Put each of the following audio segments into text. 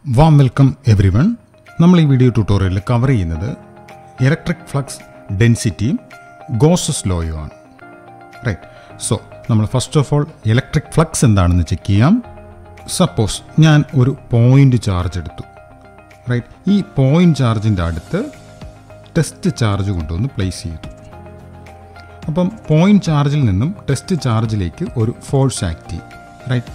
warm welcome every one നമ്മൾ ഈ video ട്യൂട്ടോറിയലിൽ കവർ ചെയ്യുന്നത് ഇലക്ട്രിക് ഫ്ലക്സ് ഡെൻസിറ്റിയും ഗോസസ് ലോയുമാണ് റൈറ്റ് സോ നമ്മൾ first of all electric flux എന്താണെന്ന് ചെക്ക് ചെയ്യാം സപ്പോസ് ഞാൻ ഒരു പോയിൻ്റ് ചാർജ് എടുത്തു റൈറ്റ് ഈ പോയിൻ്റ് ചാർജിൻ്റെ അടുത്ത് ടെസ്റ്റ് ചാർജ് കൊണ്ടുവന്ന് പ്ലേസ് ചെയ്തു അപ്പം പോയിൻ്റ് ചാർജിൽ നിന്നും ടെസ്റ്റ് ചാർജിലേക്ക് ഒരു ഫോഴ്സ് ആക്ട് ചെയ്യും റൈറ്റ്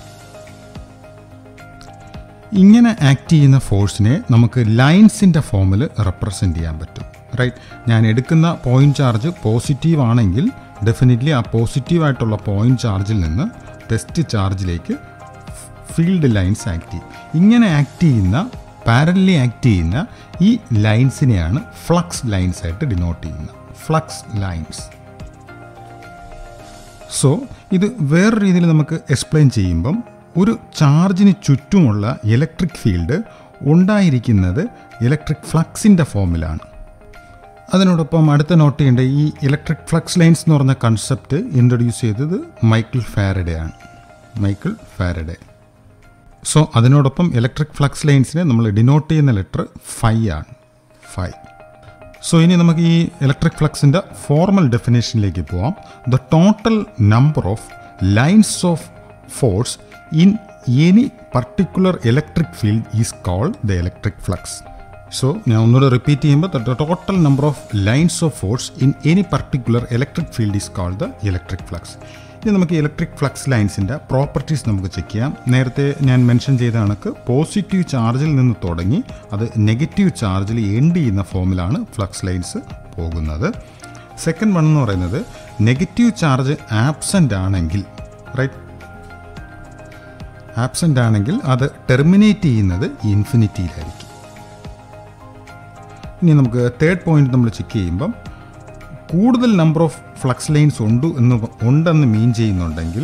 ഇങ്ങനെ ആക്ട് ചെയ്യുന്ന ഫോഴ്സിനെ നമുക്ക് ലൈൻസിൻ്റെ ഫോമിൽ റെപ്രസെൻ്റ് ചെയ്യാൻ പറ്റും റൈറ്റ് ഞാൻ എടുക്കുന്ന പോയിൻ്റ് ചാർജ് പോസിറ്റീവ് ആണെങ്കിൽ ഡെഫിനറ്റ്ലി ആ പോസിറ്റീവായിട്ടുള്ള പോയിൻ്റ് ചാർജിൽ നിന്ന് ടെസ്റ്റ് ചാർജിലേക്ക് ഫീൽഡ് ലൈൻസ് ആക്ട് ചെയ്യും ഇങ്ങനെ ആക്ട് ചെയ്യുന്ന പാരലി ആക്ട് ചെയ്യുന്ന ഈ ലൈൻസിനെയാണ് ഫ്ലക്സ് ലൈൻസ് ആയിട്ട് ഡിനോട്ട് ചെയ്യുന്നത് ഫ്ലക്സ് ലൈൻസ് സോ ഇത് വേറെ രീതിയിൽ നമുക്ക് എക്സ്പ്ലെയിൻ ചെയ്യുമ്പം ഒരു ചാർജിന് ചുറ്റുമുള്ള ഇലക്ട്രിക് ഫീൽഡ് ഉണ്ടായിരിക്കുന്നത് ഇലക്ട്രിക് ഫ്ലക്സിൻ്റെ ഫോമിലാണ് അതിനോടൊപ്പം അടുത്ത നോട്ട് ചെയ്യേണ്ട ഈ ഇലക്ട്രിക് ഫ്ലക്സ് ലൈൻസ് എന്ന് പറഞ്ഞ കൺസെപ്റ്റ് ഇൻട്രൊഡ്യൂസ് ചെയ്തത് മൈക്കിൾ ഫാരഡെ ആണ് മൈക്കിൾ ഫാരഡെ സോ അതിനോടൊപ്പം ഇലക്ട്രിക് ഫ്ലക്സ് ലൈൻസിനെ നമ്മൾ ഡിനോട്ട് ചെയ്യുന്ന ലെറ്റർ ഫൈ ആണ് ഫൈ സോ ഇനി നമുക്ക് ഈ ഇലക്ട്രിക് ഫ്ലക്സിൻ്റെ ഫോർമൽ ഡെഫിനേഷനിലേക്ക് പോവാം the total number of lines of force in any particular electric field is called the electric flux so ഞാൻ ഒന്നുകൂടെ റിപ്പീറ്റ് ചെയ്യുമ്പോൾ the total number of lines of force in any particular electric field is called the electric flux ഇനി നമുക്ക് electric flux ലൈൻസിൻ്റെ properties നമുക്ക് check ചെയ്യാം നേരത്തെ ഞാൻ മെൻഷൻ ചെയ്ത കണക്ക് പോസിറ്റീവ് ചാർജിൽ നിന്ന് തുടങ്ങി അത് നെഗറ്റീവ് ചാർജിൽ എൻഡ് ചെയ്യുന്ന ഫോമിലാണ് ഫ്ലക്സ് ലൈൻസ് പോകുന്നത് സെക്കൻഡ് വൺ എന്ന് പറയുന്നത് നെഗറ്റീവ് ചാർജ് ആബ്സെൻ്റ് ആണെങ്കിൽ റൈറ്റ് ആബ്സെൻ്റ് ആണെങ്കിൽ അത് ടെർമിനേറ്റ് ചെയ്യുന്നത് ഇൻഫിനിറ്റിയിലായിരിക്കും ഇനി നമുക്ക് തേർഡ് പോയിന്റ് നമ്മൾ ചെക്ക് ചെയ്യുമ്പം കൂടുതൽ നമ്പർ ഓഫ് ഫ്ലക്സ് ലൈൻസ് ഉണ്ട് എന്ന് ഉണ്ടെന്ന് മീൻ ചെയ്യുന്നുണ്ടെങ്കിൽ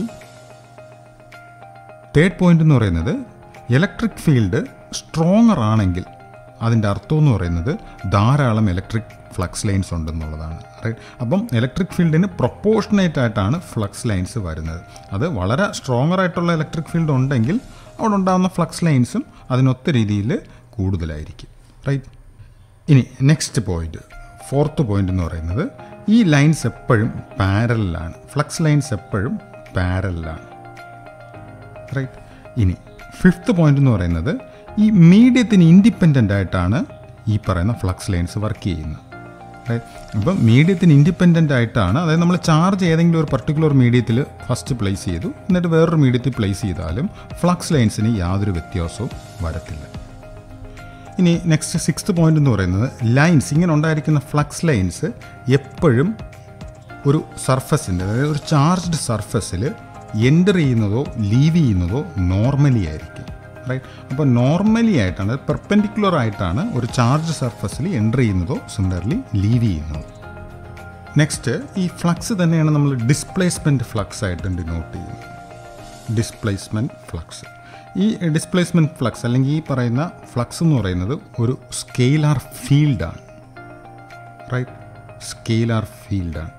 തേർഡ് പോയിന്റ് എന്ന് പറയുന്നത് ഇലക്ട്രിക് ഫീൽഡ് സ്ട്രോങ്ങർ ആണെങ്കിൽ അതിൻ്റെ അർത്ഥം എന്ന് പറയുന്നത് ധാരാളം ഇലക്ട്രിക് ഫ്ലക്സ് ലൈൻസ് ഉണ്ടെന്നുള്ളതാണ് റൈറ്റ് അപ്പം ഇലക്ട്രിക് ഫീൽഡിന് പ്രൊപ്പോർഷനേറ്റ് ആയിട്ടാണ് ഫ്ലക്സ് ലൈൻസ് വരുന്നത് അത് വളരെ സ്ട്രോങ്ങർ ആയിട്ടുള്ള ഇലക്ട്രിക് ഫീൽഡ് ഉണ്ടെങ്കിൽ അവിടെ ഉണ്ടാകുന്ന ഫ്ലക്സ് ലൈൻസും അതിനൊത്ത രീതിയിൽ കൂടുതലായിരിക്കും റൈറ്റ് ഇനി നെക്സ്റ്റ് പോയിന്റ് ഫോർത്ത് പോയിന്റ് എന്ന് പറയുന്നത് ഈ ലൈൻസ് എപ്പോഴും പാരലാണ് ഫ്ലക്സ് ലൈൻസ് എപ്പോഴും പാരലാണ് റൈറ്റ് ഇനി ഫിഫ്ത്ത് പോയിന്റ് എന്ന് പറയുന്നത് ഈ മീഡിയത്തിന് ഇൻഡിപെൻഡൻ്റ് ആയിട്ടാണ് ഈ പറയുന്ന ഫ്ലക്സ് ലൈൻസ് വർക്ക് ചെയ്യുന്നത് റൈറ്റ് അപ്പം മീഡിയത്തിന് ഇൻഡിപെൻഡൻ്റ് ആയിട്ടാണ് അതായത് നമ്മൾ ചാർജ് ഏതെങ്കിലും ഒരു പർട്ടിക്കുലർ മീഡിയത്തിൽ ഫസ്റ്റ് പ്ലേസ് ചെയ്തു എന്നിട്ട് വേറൊരു മീഡിയത്തിൽ പ്ലേസ് ചെയ്താലും ഫ്ലക്സ് ലൈൻസിന് യാതൊരു വ്യത്യാസവും വരത്തില്ല ഇനി നെക്സ്റ്റ് സിക്സ്ത് പോയിന്റ് എന്ന് പറയുന്നത് ലൈൻസ് ഇങ്ങനെ ഉണ്ടായിരിക്കുന്ന ഫ്ലക്സ് ലൈൻസ് എപ്പോഴും ഒരു സർഫസിൻ്റെ അതായത് ഒരു ചാർജ്ഡ് സർഫസിൽ എൻ്റർ ചെയ്യുന്നതോ ലീവ് ചെയ്യുന്നതോ നോർമലി ആയിരിക്കും റൈറ്റ് അപ്പോൾ നോർമലി ആയിട്ടാണ് പെർപെൻഡിക്കുലർ ആയിട്ടാണ് ഒരു ചാർജ് സർഫസിൽ എൻ്റർ ചെയ്യുന്നതോ സിമിലർലി ലീവ് ചെയ്യുന്നതോ നെക്സ്റ്റ് ഈ ഫ്ലക്സ് തന്നെയാണ് നമ്മൾ ഡിസ്പ്ലേസ്മെൻറ്റ് ഫ്ലക്സ് ആയിട്ട് ഡിനോട്ട് ചെയ്യുന്നത് ഡിസ്പ്ലേസ്മെൻറ്റ് ഫ്ലക്സ് ഈ ഡിസ്പ്ലേസ്മെൻറ്റ് ഫ്ലക്സ് അല്ലെങ്കിൽ ഈ പറയുന്ന ഫ്ലക്സ് എന്ന് പറയുന്നത് ഒരു സ്കെയിലാർ ഫീൽഡാണ് റൈറ്റ് സ്കെയിലാർ ഫീൽഡാണ്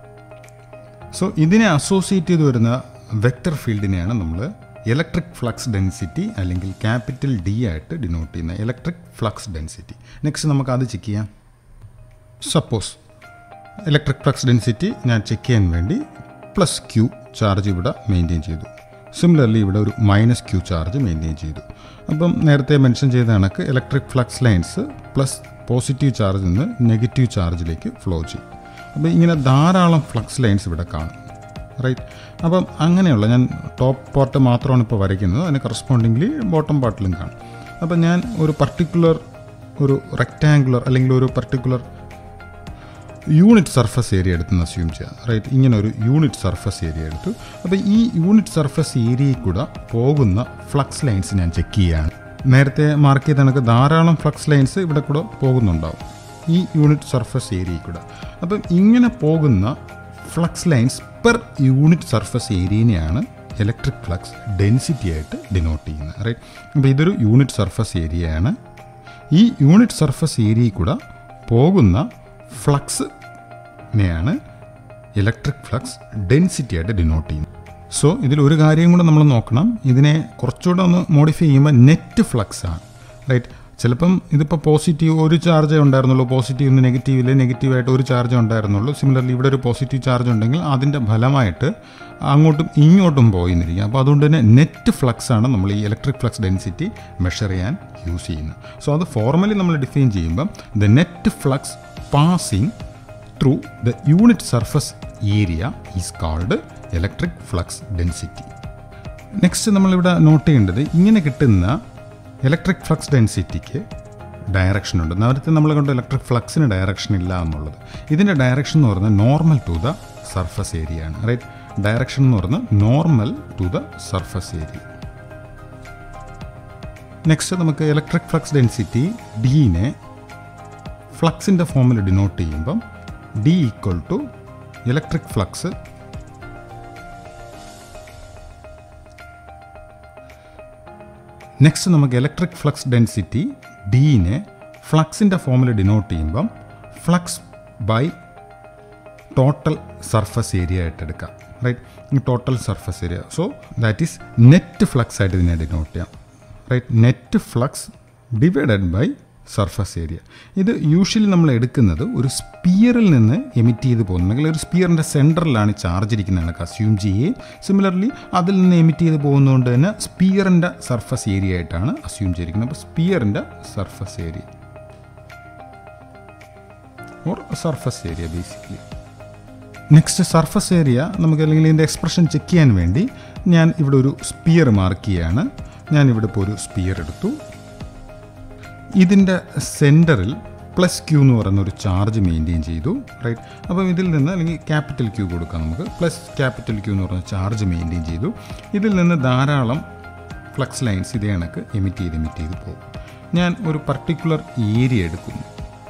സോ ഇതിനെ അസോസിയേറ്റ് ചെയ്ത് വരുന്ന വെക്റ്റർ ഫീൽഡിനെയാണ് നമ്മൾ ഇലക്ട്രിക് ഫ്ലക്സ് ഡെൻസിറ്റി അല്ലെങ്കിൽ ക്യാപിറ്റൽ ഡി ആയിട്ട് ഡിനോട്ട് ചെയ്യുന്നത് ഇലക്ട്രിക് ഫ്ലക്സ് ഡെൻസിറ്റി നെക്സ്റ്റ് നമുക്ക് അത് ചെക്ക് ചെയ്യാം സപ്പോസ് ഇലക്ട്രിക് ഫ്ലക്സ് ഡെൻസിറ്റി ഞാൻ ചെക്ക് ചെയ്യാൻ വേണ്ടി പ്ലസ് ക്യൂ ചാർജ് ഇവിടെ മെയിൻറ്റെയിൻ ചെയ്തു സിമിലർലി ഇവിടെ ഒരു മൈനസ് ക്യൂ ചാർജ് മെയിൻറ്റെയിൻ ചെയ്തു അപ്പം നേരത്തെ മെൻഷൻ ചെയ്ത കണക്ക് electric flux lines plus positive ചാർജിൽ നിന്ന് നെഗറ്റീവ് ചാർജിലേക്ക് ഫ്ലോ ചെയ്യും അപ്പോൾ ഇങ്ങനെ ധാരാളം ഫ്ലക്സ് ലൈൻസ് ഇവിടെ കാണും റൈറ്റ് അപ്പം അങ്ങനെയുള്ള ഞാൻ ടോപ്പ് പാർട്ട് മാത്രമാണ് ഇപ്പോൾ വരയ്ക്കുന്നത് അതിന് കറസ്പോണ്ടിംഗ്ലി ബോട്ടം പാർട്ടിലും കാണും അപ്പം ഞാൻ ഒരു പർട്ടിക്കുലർ ഒരു റെക്റ്റാങ്കുലർ അല്ലെങ്കിൽ ഒരു പർട്ടിക്കുലർ യൂണിറ്റ് സർഫസ് ഏരിയ എടുത്തെന്ന് അസ്യൂം ചെയ്യാം റൈറ്റ് ഇങ്ങനെ ഒരു യൂണിറ്റ് സർഫസ് ഏരിയ എടുത്തു അപ്പോൾ ഈ യൂണിറ്റ് സർഫസ് ഏരിയയിൽ കൂടെ പോകുന്ന ഫ്ലക്സ് ലൈൻസ് ഞാൻ ചെക്ക് ചെയ്യുകയാണ് നേരത്തെ മാർക്ക് ചെയ്ത കണക്ക് ധാരാളം ഫ്ലക്സ് ലൈൻസ് ഇവിടെ കൂടെ പോകുന്നുണ്ടാവും ഈ യൂണിറ്റ് സർഫസ് ഏരിയയിൽ കൂടെ അപ്പം ഇങ്ങനെ പോകുന്ന flux lines per unit surface ഏരിയനെയാണ് ഇലക്ട്രിക് ഫ്ലക്സ് ഡെൻസിറ്റി ആയിട്ട് ഡിനോട്ട് ചെയ്യുന്നത് റൈറ്റ് അപ്പോൾ ഇതൊരു യൂണിറ്റ് സർഫസ് ഏരിയയാണ് ഈ യൂണിറ്റ് സർഫസ് ഏരിയയിൽ കൂടെ പോകുന്ന ഫ്ലക്സിനെയാണ് ഇലക്ട്രിക് ഫ്ലക്സ് ഡെൻസിറ്റി ആയിട്ട് ഡിനോട്ട് ചെയ്യുന്നത് സോ ഇതിൽ ഒരു കാര്യം കൂടെ നമ്മൾ നോക്കണം ഇതിനെ കുറച്ചുകൂടെ ഒന്ന് മോഡിഫൈ ചെയ്യുമ്പോൾ നെറ്റ് ഫ്ലക്സ് ആണ് റൈറ്റ് ചിലപ്പം ഇതിപ്പോൾ പോസിറ്റീവ് ഒരു ചാർജേ ഉണ്ടായിരുന്നുള്ളൂ പോസിറ്റീവ് നെഗറ്റീവിൽ നെഗറ്റീവായിട്ട് ഒരു ചാർജ് ഉണ്ടായിരുന്നുള്ളൂ സിമിലർലി ഇവിടെ ഒരു പോസിറ്റീവ് ചാർജ് ഉണ്ടെങ്കിൽ അതിൻ്റെ ഫലമായിട്ട് അങ്ങോട്ടും ഇങ്ങോട്ടും പോയിന്നിരിക്കും അപ്പോൾ അതുകൊണ്ട് തന്നെ നെറ്റ് ഫ്ലക്സ് ആണ് നമ്മൾ ഈ ഇലക്ട്രിക് ഫ്ലക്സ് ഡെൻസിറ്റി മെഷർ ചെയ്യാൻ യൂസ് ചെയ്യുന്നത് സോ അത് ഫോർമലി നമ്മൾ ഡിഫൈൻ ചെയ്യുമ്പം the net flux passing through the unit surface area is called electric flux density next നമ്മളിവിടെ നോട്ട് ചെയ്യേണ്ടത് ഇങ്ങനെ കിട്ടുന്ന ഇലക്ട്രിക് ഫ്ലക്സ് ഡെൻസിറ്റിക്ക് ഡയറക്ഷൻ ഉണ്ട് നേരത്തെ നമ്മൾ കണ്ട ഇലക്ട്രിക് ഫ്ലക്സിന് ഡയറക്ഷൻ ഇല്ല എന്നുള്ളത് ഇതിൻ്റെ ഡയറക്ഷൻ എന്ന് പറയുന്നത് normal to the surface area ആണ് റൈറ്റ് ഡയറക്ഷൻ എന്ന് പറയുന്നത് normal to the surface area next നമുക്ക് ഇലക്ട്രിക് ഫ്ലക്സ് ഡെൻസിറ്റി ഡീനെ ഫ്ലക്സിൻ്റെ ഫോമിൽ ഡിനോട്ട് ചെയ്യുമ്പം D equal to electric flux next നമുക്ക് ഇലക്ട്രിക് ഫ്ലക്സ് ഡെൻസിറ്റി ഡീനെ ഫ്ലക്സിൻ്റെ ഫോമിൽ ഡിനോട്ട് ചെയ്യുമ്പം flux by total surface area ആയിട്ട് എടുക്കാം right total surface area so that is net flux ആയിട്ട് ഇതിനെ ഡിനോട്ട് ചെയ്യാം right net flux divided by surface area ഇത് യൂഷ്വലി നമ്മൾ എടുക്കുന്നത് ഒരു സ്പിയറിൽ നിന്ന് എമിറ്റ് ചെയ്ത് പോകുന്നു അല്ലെങ്കിൽ ഒരു സ്പിയറിൻ്റെ സെൻറ്ററിലാണ് ചാർജ് ഇരിക്കുന്നതാണ് അസ്യൂം ചെയ്യുകയും സിമിലർലി അതിൽ നിന്ന് എമിറ്റ് ചെയ്ത് പോകുന്നതുകൊണ്ട് തന്നെ സ്പിയറിൻ്റെ സർഫസ് ഏരിയ ആയിട്ടാണ് അസ്യൂം ചെയ്തിരിക്കുന്നത് അപ്പോൾ സ്പിയറിൻ്റെ surface area or surface area basically next surface area നമുക്ക് അല്ലെങ്കിൽ ഇതിൻ്റെ എക്സ്പ്രഷൻ ചെക്ക് ചെയ്യാൻ വേണ്ടി ഞാൻ ഇവിടെ ഒരു സ്പിയർ മാർക്ക് ചെയ്യുകയാണ് ഞാൻ ഇവിടെ ഇപ്പോൾ ഒരു സ്പിയർ എടുത്തു ഇതിൻ്റെ സെൻറ്ററിൽ പ്ലസ് ക്യൂ എന്ന് പറയുന്ന ഒരു ചാർജ് മെയിൻറ്റെയിൻ ചെയ്തു റൈറ്റ് അപ്പം ഇതിൽ നിന്ന് അല്ലെങ്കിൽ ക്യാപിറ്റൽ ക്യൂ കൊടുക്കാം നമുക്ക് പ്ലസ് ക്യാപിറ്റൽ ക്യൂ എന്ന് പറയുന്ന ചാർജ് മെയിൻറ്റെയിൻ ചെയ്തു ഇതിൽ നിന്ന് ധാരാളം ഫ്ലക്സ് ലൈൻസ് ഇതേ കണക്ക് എമിറ്റ് ചെയ്ത് എമിറ്റ് ചെയ്ത് പോകും ഞാൻ ഒരു പർട്ടിക്കുലർ ഏരിയ എടുക്കുന്നു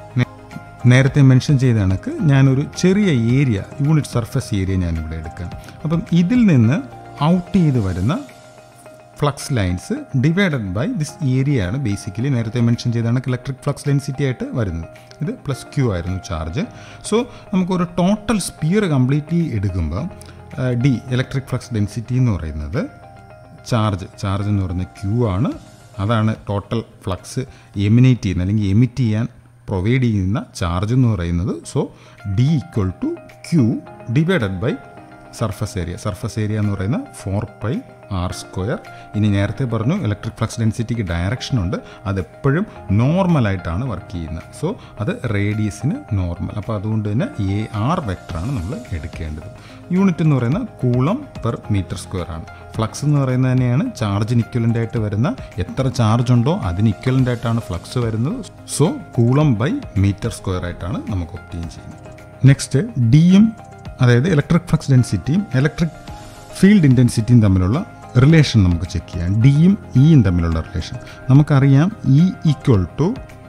നേരത്തെ മെൻഷൻ ചെയ്ത കണക്ക് ഞാനൊരു ചെറിയ ഏരിയ യൂണിറ്റ് സർഫസ് ഏരിയ ഞാനിവിടെ എടുക്കാം അപ്പം ഇതിൽ നിന്ന് ഔട്ട് ചെയ്ത് വരുന്ന flux lines divided by this area ആണ് ബേസിക്കലി നേരത്തെ മെൻഷൻ ചെയ്താണ് ഇലക്ട്രിക് ഫ്ലക്സ് ഡെൻസിറ്റി ആയിട്ട് വരുന്നത് ഇത് പ്ലസ് ക്യൂ ആയിരുന്നു ചാർജ് സോ നമുക്കൊരു ടോട്ടൽ സ്പിയർ കംപ്ലീറ്റ്ലി എടുക്കുമ്പോൾ ഡി ഇലക്ട്രിക് ഫ്ലക്സ് ഡെൻസിറ്റി എന്ന് പറയുന്നത് ചാർജ് ചാർജ് എന്ന് പറയുന്നത് ക്യൂ ആണ് അതാണ് ടോട്ടൽ ഫ്ലക്സ് എമിനേറ്റ് ചെയ്യുന്ന അല്ലെങ്കിൽ എമിറ്റ് ചെയ്യാൻ പ്രൊവൈഡ് ചെയ്യുന്ന ചാർജ് എന്ന് പറയുന്നത് so D equal to Q divided by surface area surface area എന്ന് പറയുന്നത് ഫോർ പൈ ആർ സ്ക്വയർ ഇനി നേരത്തെ പറഞ്ഞു ഇലക്ട്രിക് ഫ്ലക്സ് ഡെൻസിറ്റിക്ക് ഡയറക്ഷൻ ഉണ്ട് അതെപ്പോഴും നോർമലായിട്ടാണ് വർക്ക് ചെയ്യുന്നത് സോ അത് റേഡിയസിന് നോർമൽ അപ്പോൾ അതുകൊണ്ട് തന്നെ എ ആർ വെക്ടറാണ് നമ്മൾ എടുക്കേണ്ടത് യൂണിറ്റ് എന്ന് പറയുന്നത് കൂളം പെർ മീറ്റർ സ്ക്വയർ ആണ് ഫ്ലക്സ് എന്ന് പറയുന്നത് തന്നെയാണ് ചാർജിന് ഇക്വലൻ്റ് ആയിട്ട് വരുന്ന എത്ര ചാർജ് ഉണ്ടോ അതിന് ഇക്വലൻ്റ് ആയിട്ടാണ് ഫ്ലക്സ് വരുന്നത് so coulomb by metre square ആയിട്ടാണ് നമുക്ക് ഒപ്റ്റെയിൻ ചെയ്യുന്നത് നെക്സ്റ്റ് ഡിയും അതായത് ഇലക്ട്രിക് ഫ്ലക്സ് ഡെൻസിറ്റിയും ഇലക്ട്രിക് ഫീൽഡ് ഇൻറ്റൻസിറ്റിയും തമ്മിലുള്ള റിലേഷൻ നമുക്ക് ചെക്ക് ചെയ്യാം ഡിയും ഇയും തമ്മിലുള്ള റിലേഷൻ നമുക്കറിയാം E equal to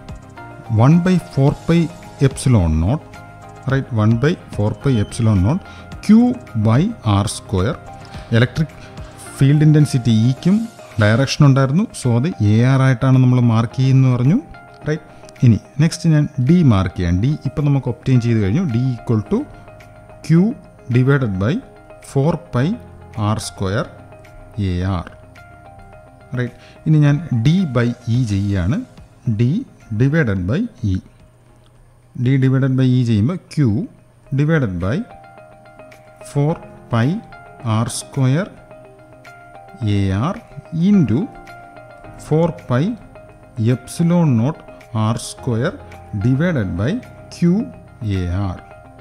one by four pi epsilon naught right one by four pi epsilon naught Q by R square electric field intensity ഇക്കും ഡയറക്ഷൻ ഉണ്ടായിരുന്നു സോ അത് എ ആർ ആയിട്ടാണ് നമ്മൾ മാർക്ക് ചെയ്യുന്നത് പറഞ്ഞു റൈറ്റ് ഇനി നെക്സ്റ്റ് ഞാൻ ഡി മാർക്ക് ചെയ്യാം ഡി ഇപ്പം നമുക്ക് ഒപ്റ്റെയിൻ ചെയ്ത് കഴിഞ്ഞു D equal to Q divided by four pi R square A R right ഇനി ഞാൻ ഡി ബൈ ഇ ചെയ്യുകയാണ് D divided by E D divided by E ചെയ്യുമ്പോൾ Q divided by four pi R square A R into four pi epsilon naught R square divided by Q A R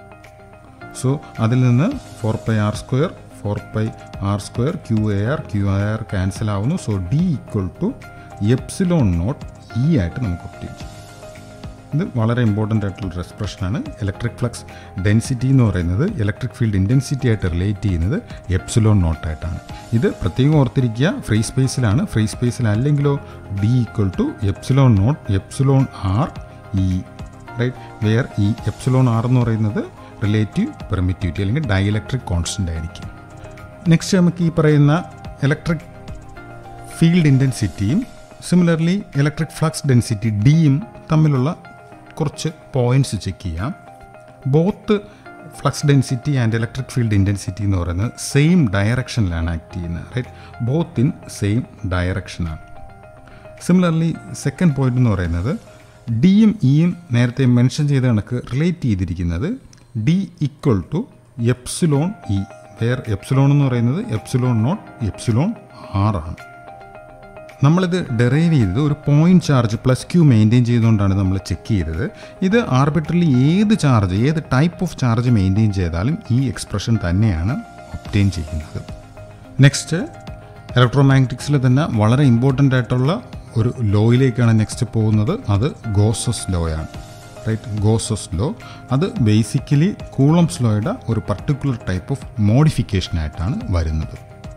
so അതിൽ നിന്ന് four pi R square four pi R square Q A R Q A R cancel ആവുന്നു so D equal to epsilon naught E ആയിട്ട് നമുക്ക് obtain ചെയ്യാം ഇത് വളരെ important ആയിട്ടുള്ളൊരു എക്സ്പ്രഷനാണ് electric flux density എന്ന് പറയുന്നത് ഇലക്ട്രിക് ഫീൽഡ് ഇൻറ്റൻസിറ്റി ആയിട്ട് റിലേറ്റ് ചെയ്യുന്നത് എപ്സിലോൺ നോട്ടായിട്ടാണ് ഇത് പ്രത്യേകം ഓർത്തിരിക്കുക ഫ്രീ സ്പേസിലാണ് ഫ്രീ സ്പേസിൽ അല്ലെങ്കിലോ D equal to epsilon naught epsilon R E right where ഈ എപ്സിലോൺ ആർ എന്ന് പറയുന്നത് റിലേറ്റീവ് പെർമിറ്റിവിറ്റി അല്ലെങ്കിൽ ഡൈഇലക്ട്രിക് കോൺസ്റ്റൻ്റ് ആയിരിക്കും നെക്സ്റ്റ് നമുക്ക് ഈ പറയുന്ന ഇലക്ട്രിക് ഫീൽഡ് ഇൻറ്റൻസിറ്റിയും സിമിലർലി ഇലക്ട്രിക് ഫ്ലക്സ് ഡെൻസിറ്റി ഡിയും തമ്മിലുള്ള കുറച്ച് പോയിൻറ്റ്സ് ചെക്ക് ചെയ്യാം both flux density and electric field intensity എന്ന് പറയുന്നത് സെയിം ഡയറക്ഷനിലാണ് ആക്ട് ചെയ്യുന്നത് റൈറ്റ് ബോത്ത് ഇൻ സെയിം ഡയറക്ഷനാണ് സിമിലർലി സെക്കൻഡ് പോയിന്റ് എന്ന് പറയുന്നത് ഡിയും ഇയും നേരത്തെ മെൻഷൻ ചെയ്ത കണക്ക് റിലേറ്റ് ചെയ്തിരിക്കുന്നത് D equal to epsilon E where epsilon എന്ന് പറയുന്നത് എപ്സിലോൺ നോട്ട് എപ്സിലോൺ ആർ ആണ് നമ്മളിത് ഡെറൈവ് ചെയ്തത് ഒരു point charge plus Q maintain ചെയ്തുകൊണ്ടാണ് നമ്മൾ ചെക്ക് ചെയ്തത് ഇത് ആർബിട്രലി ഏത് ചാർജ് ഏത് ടൈപ്പ് ഓഫ് ചാർജ് മെയിൻറ്റെയിൻ ചെയ്താലും ഈ എക്സ്പ്രഷൻ തന്നെയാണ് ഒപ്റ്റെയിൻ ചെയ്യുന്നത് നെക്സ്റ്റ് ഇലക്ട്രോമാഗ്നറ്റിക്സിൽ തന്നെ വളരെ ഇമ്പോർട്ടൻ്റ് ആയിട്ടുള്ള ഒരു ലോയിലേക്കാണ് നെക്സ്റ്റ് പോകുന്നത് അത് ഗോസസ് ലോയാണ് റൈറ്റ് ഗോസസ് ലോ അത് ബേസിക്കലി കൂളംസ് ലോയുടെ ഒരു പർട്ടിക്കുലർ ടൈപ്പ് ഓഫ് മോഡിഫിക്കേഷനായിട്ടാണ് വരുന്നത്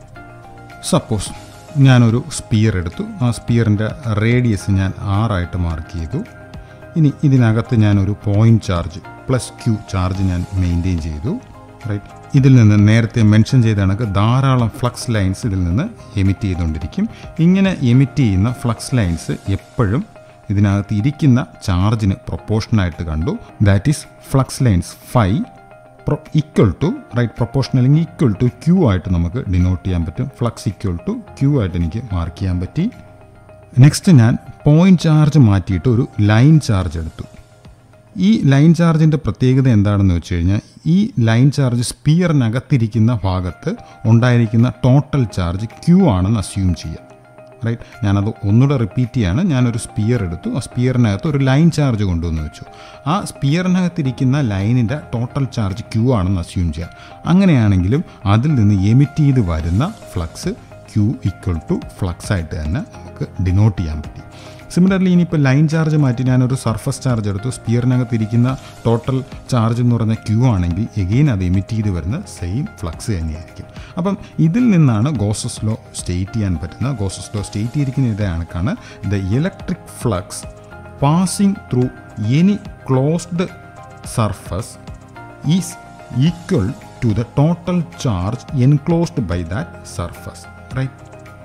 സപ്പോസ് ഞാനൊരു സ്പിയർ എടുത്തു ആ സ്പിയറിൻ്റെ റേഡിയസ് ഞാൻ ആറായിട്ട് മാർക്ക് ചെയ്തു ഇനി ഇതിനകത്ത് ഞാനൊരു point charge plus Q charge ഞാൻ മെയിൻറ്റെയിൻ ചെയ്തു റൈറ്റ് ഇതിൽ നിന്ന് നേരത്തെ മെൻഷൻ ചെയ്ത കണക്ക് ധാരാളം ഫ്ലക്സ് ലൈൻസ് ഇതിൽ നിന്ന് എമിറ്റ് ചെയ്തുകൊണ്ടിരിക്കും ഇങ്ങനെ എമിറ്റ് ചെയ്യുന്ന ഫ്ലക്സ് ലൈൻസ് എപ്പോഴും ഇതിനകത്ത് ഇരിക്കുന്ന ചാർജിന് പ്രൊപ്പോർഷനായിട്ട് കണ്ടു that is flux lines five pro equal to right proportion അല്ലെങ്കിൽ ഈക്വൽ ടു ക്യൂ ആയിട്ട് നമുക്ക് ഡിനോട്ട് ചെയ്യാൻ പറ്റും ഫ്ലക്സ് ഈക്വൽ ടു ക്യൂ ആയിട്ട് എനിക്ക് മാർക്ക് ചെയ്യാൻ പറ്റി നെക്സ്റ്റ് ഞാൻ പോയിന്റ് ചാർജ് മാറ്റിയിട്ട് ഒരു ലൈൻ ചാർജ് എടുത്തു ഈ ലൈൻ ചാർജിൻ്റെ പ്രത്യേകത എന്താണെന്ന് വെച്ച് കഴിഞ്ഞാൽ ഈ ലൈൻ ചാർജ് സ്പിയറിനകത്തിരിക്കുന്ന ഭാഗത്ത് ഉണ്ടായിരിക്കുന്ന ടോട്ടൽ ചാർജ് ക്യൂ ആണെന്ന് അസ്യൂം ചെയ്യാം റൈറ്റ് ഞാനത് ഒന്നുകൂടെ റിപ്പീറ്റ് ചെയ്യാണ് ഞാനൊരു സ്പിയർ എടുത്തു ആ സ്പിയറിനകത്ത് ഒരു ലൈൻ ചാർജ് കൊണ്ടുവന്ന് വെച്ചു ആ സ്പിയറിനകത്തിരിക്കുന്ന ലൈനിൻ്റെ ടോട്ടൽ ചാർജ് ക്യൂ ആണെന്ന് അസ്യൂം ചെയ്യാം അങ്ങനെയാണെങ്കിലും അതിൽ നിന്ന് എമിറ്റ് ചെയ്ത് വരുന്ന flux Q equal to flux ആയിട്ട് തന്നെ നമുക്ക് ഡിനോട്ട് ചെയ്യാൻ പറ്റി സിമിലർലി ഇനിയിപ്പോൾ ലൈൻ ചാർജ് മാറ്റി ഞാനൊരു സർഫസ് ചാർജ് എടുത്തു സ്പിയറിനകത്ത് ഇരിക്കുന്ന ടോട്ടൽ ചാർജ് എന്ന് പറയുന്ന ക്യൂ ആണെങ്കിൽ എഗെയിൻ അത് എമിറ്റ് ചെയ്ത് വരുന്ന സെയിം ഫ്ലക്സ് തന്നെയായിരിക്കും അപ്പം ഇതിൽ നിന്നാണ് ഗോസസ് ലോ സ്റ്റേറ്റ് ചെയ്യാൻ പറ്റുന്ന ഗോസസ് ലോ സ്റ്റേറ്റ് ചെയ്തിരിക്കുന്ന ഇതേ കണക്കാണ് the electric flux passing through any closed surface is equal to the total charge enclosed by that surface right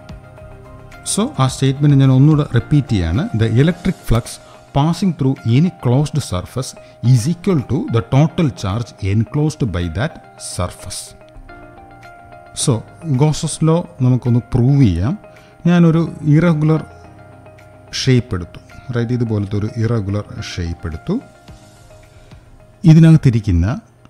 so ആ സ്റ്റേറ്റ്മെൻറ്റ് ഞാൻ ഒന്നുകൂടെ റിപ്പീറ്റ് ചെയ്യാണ് the electric flux passing through any closed surface is equal to the total charge enclosed by that surface so Gauss's law നമുക്കൊന്ന് prove ചെയ്യാം ഞാനൊരു irregular shape എടുത്തു right ഇതുപോലത്തെ ഒരു ഇറഗുലർ ഷേപ്പ് എടുത്തു ഇതിനകത്തിരിക്കുന്ന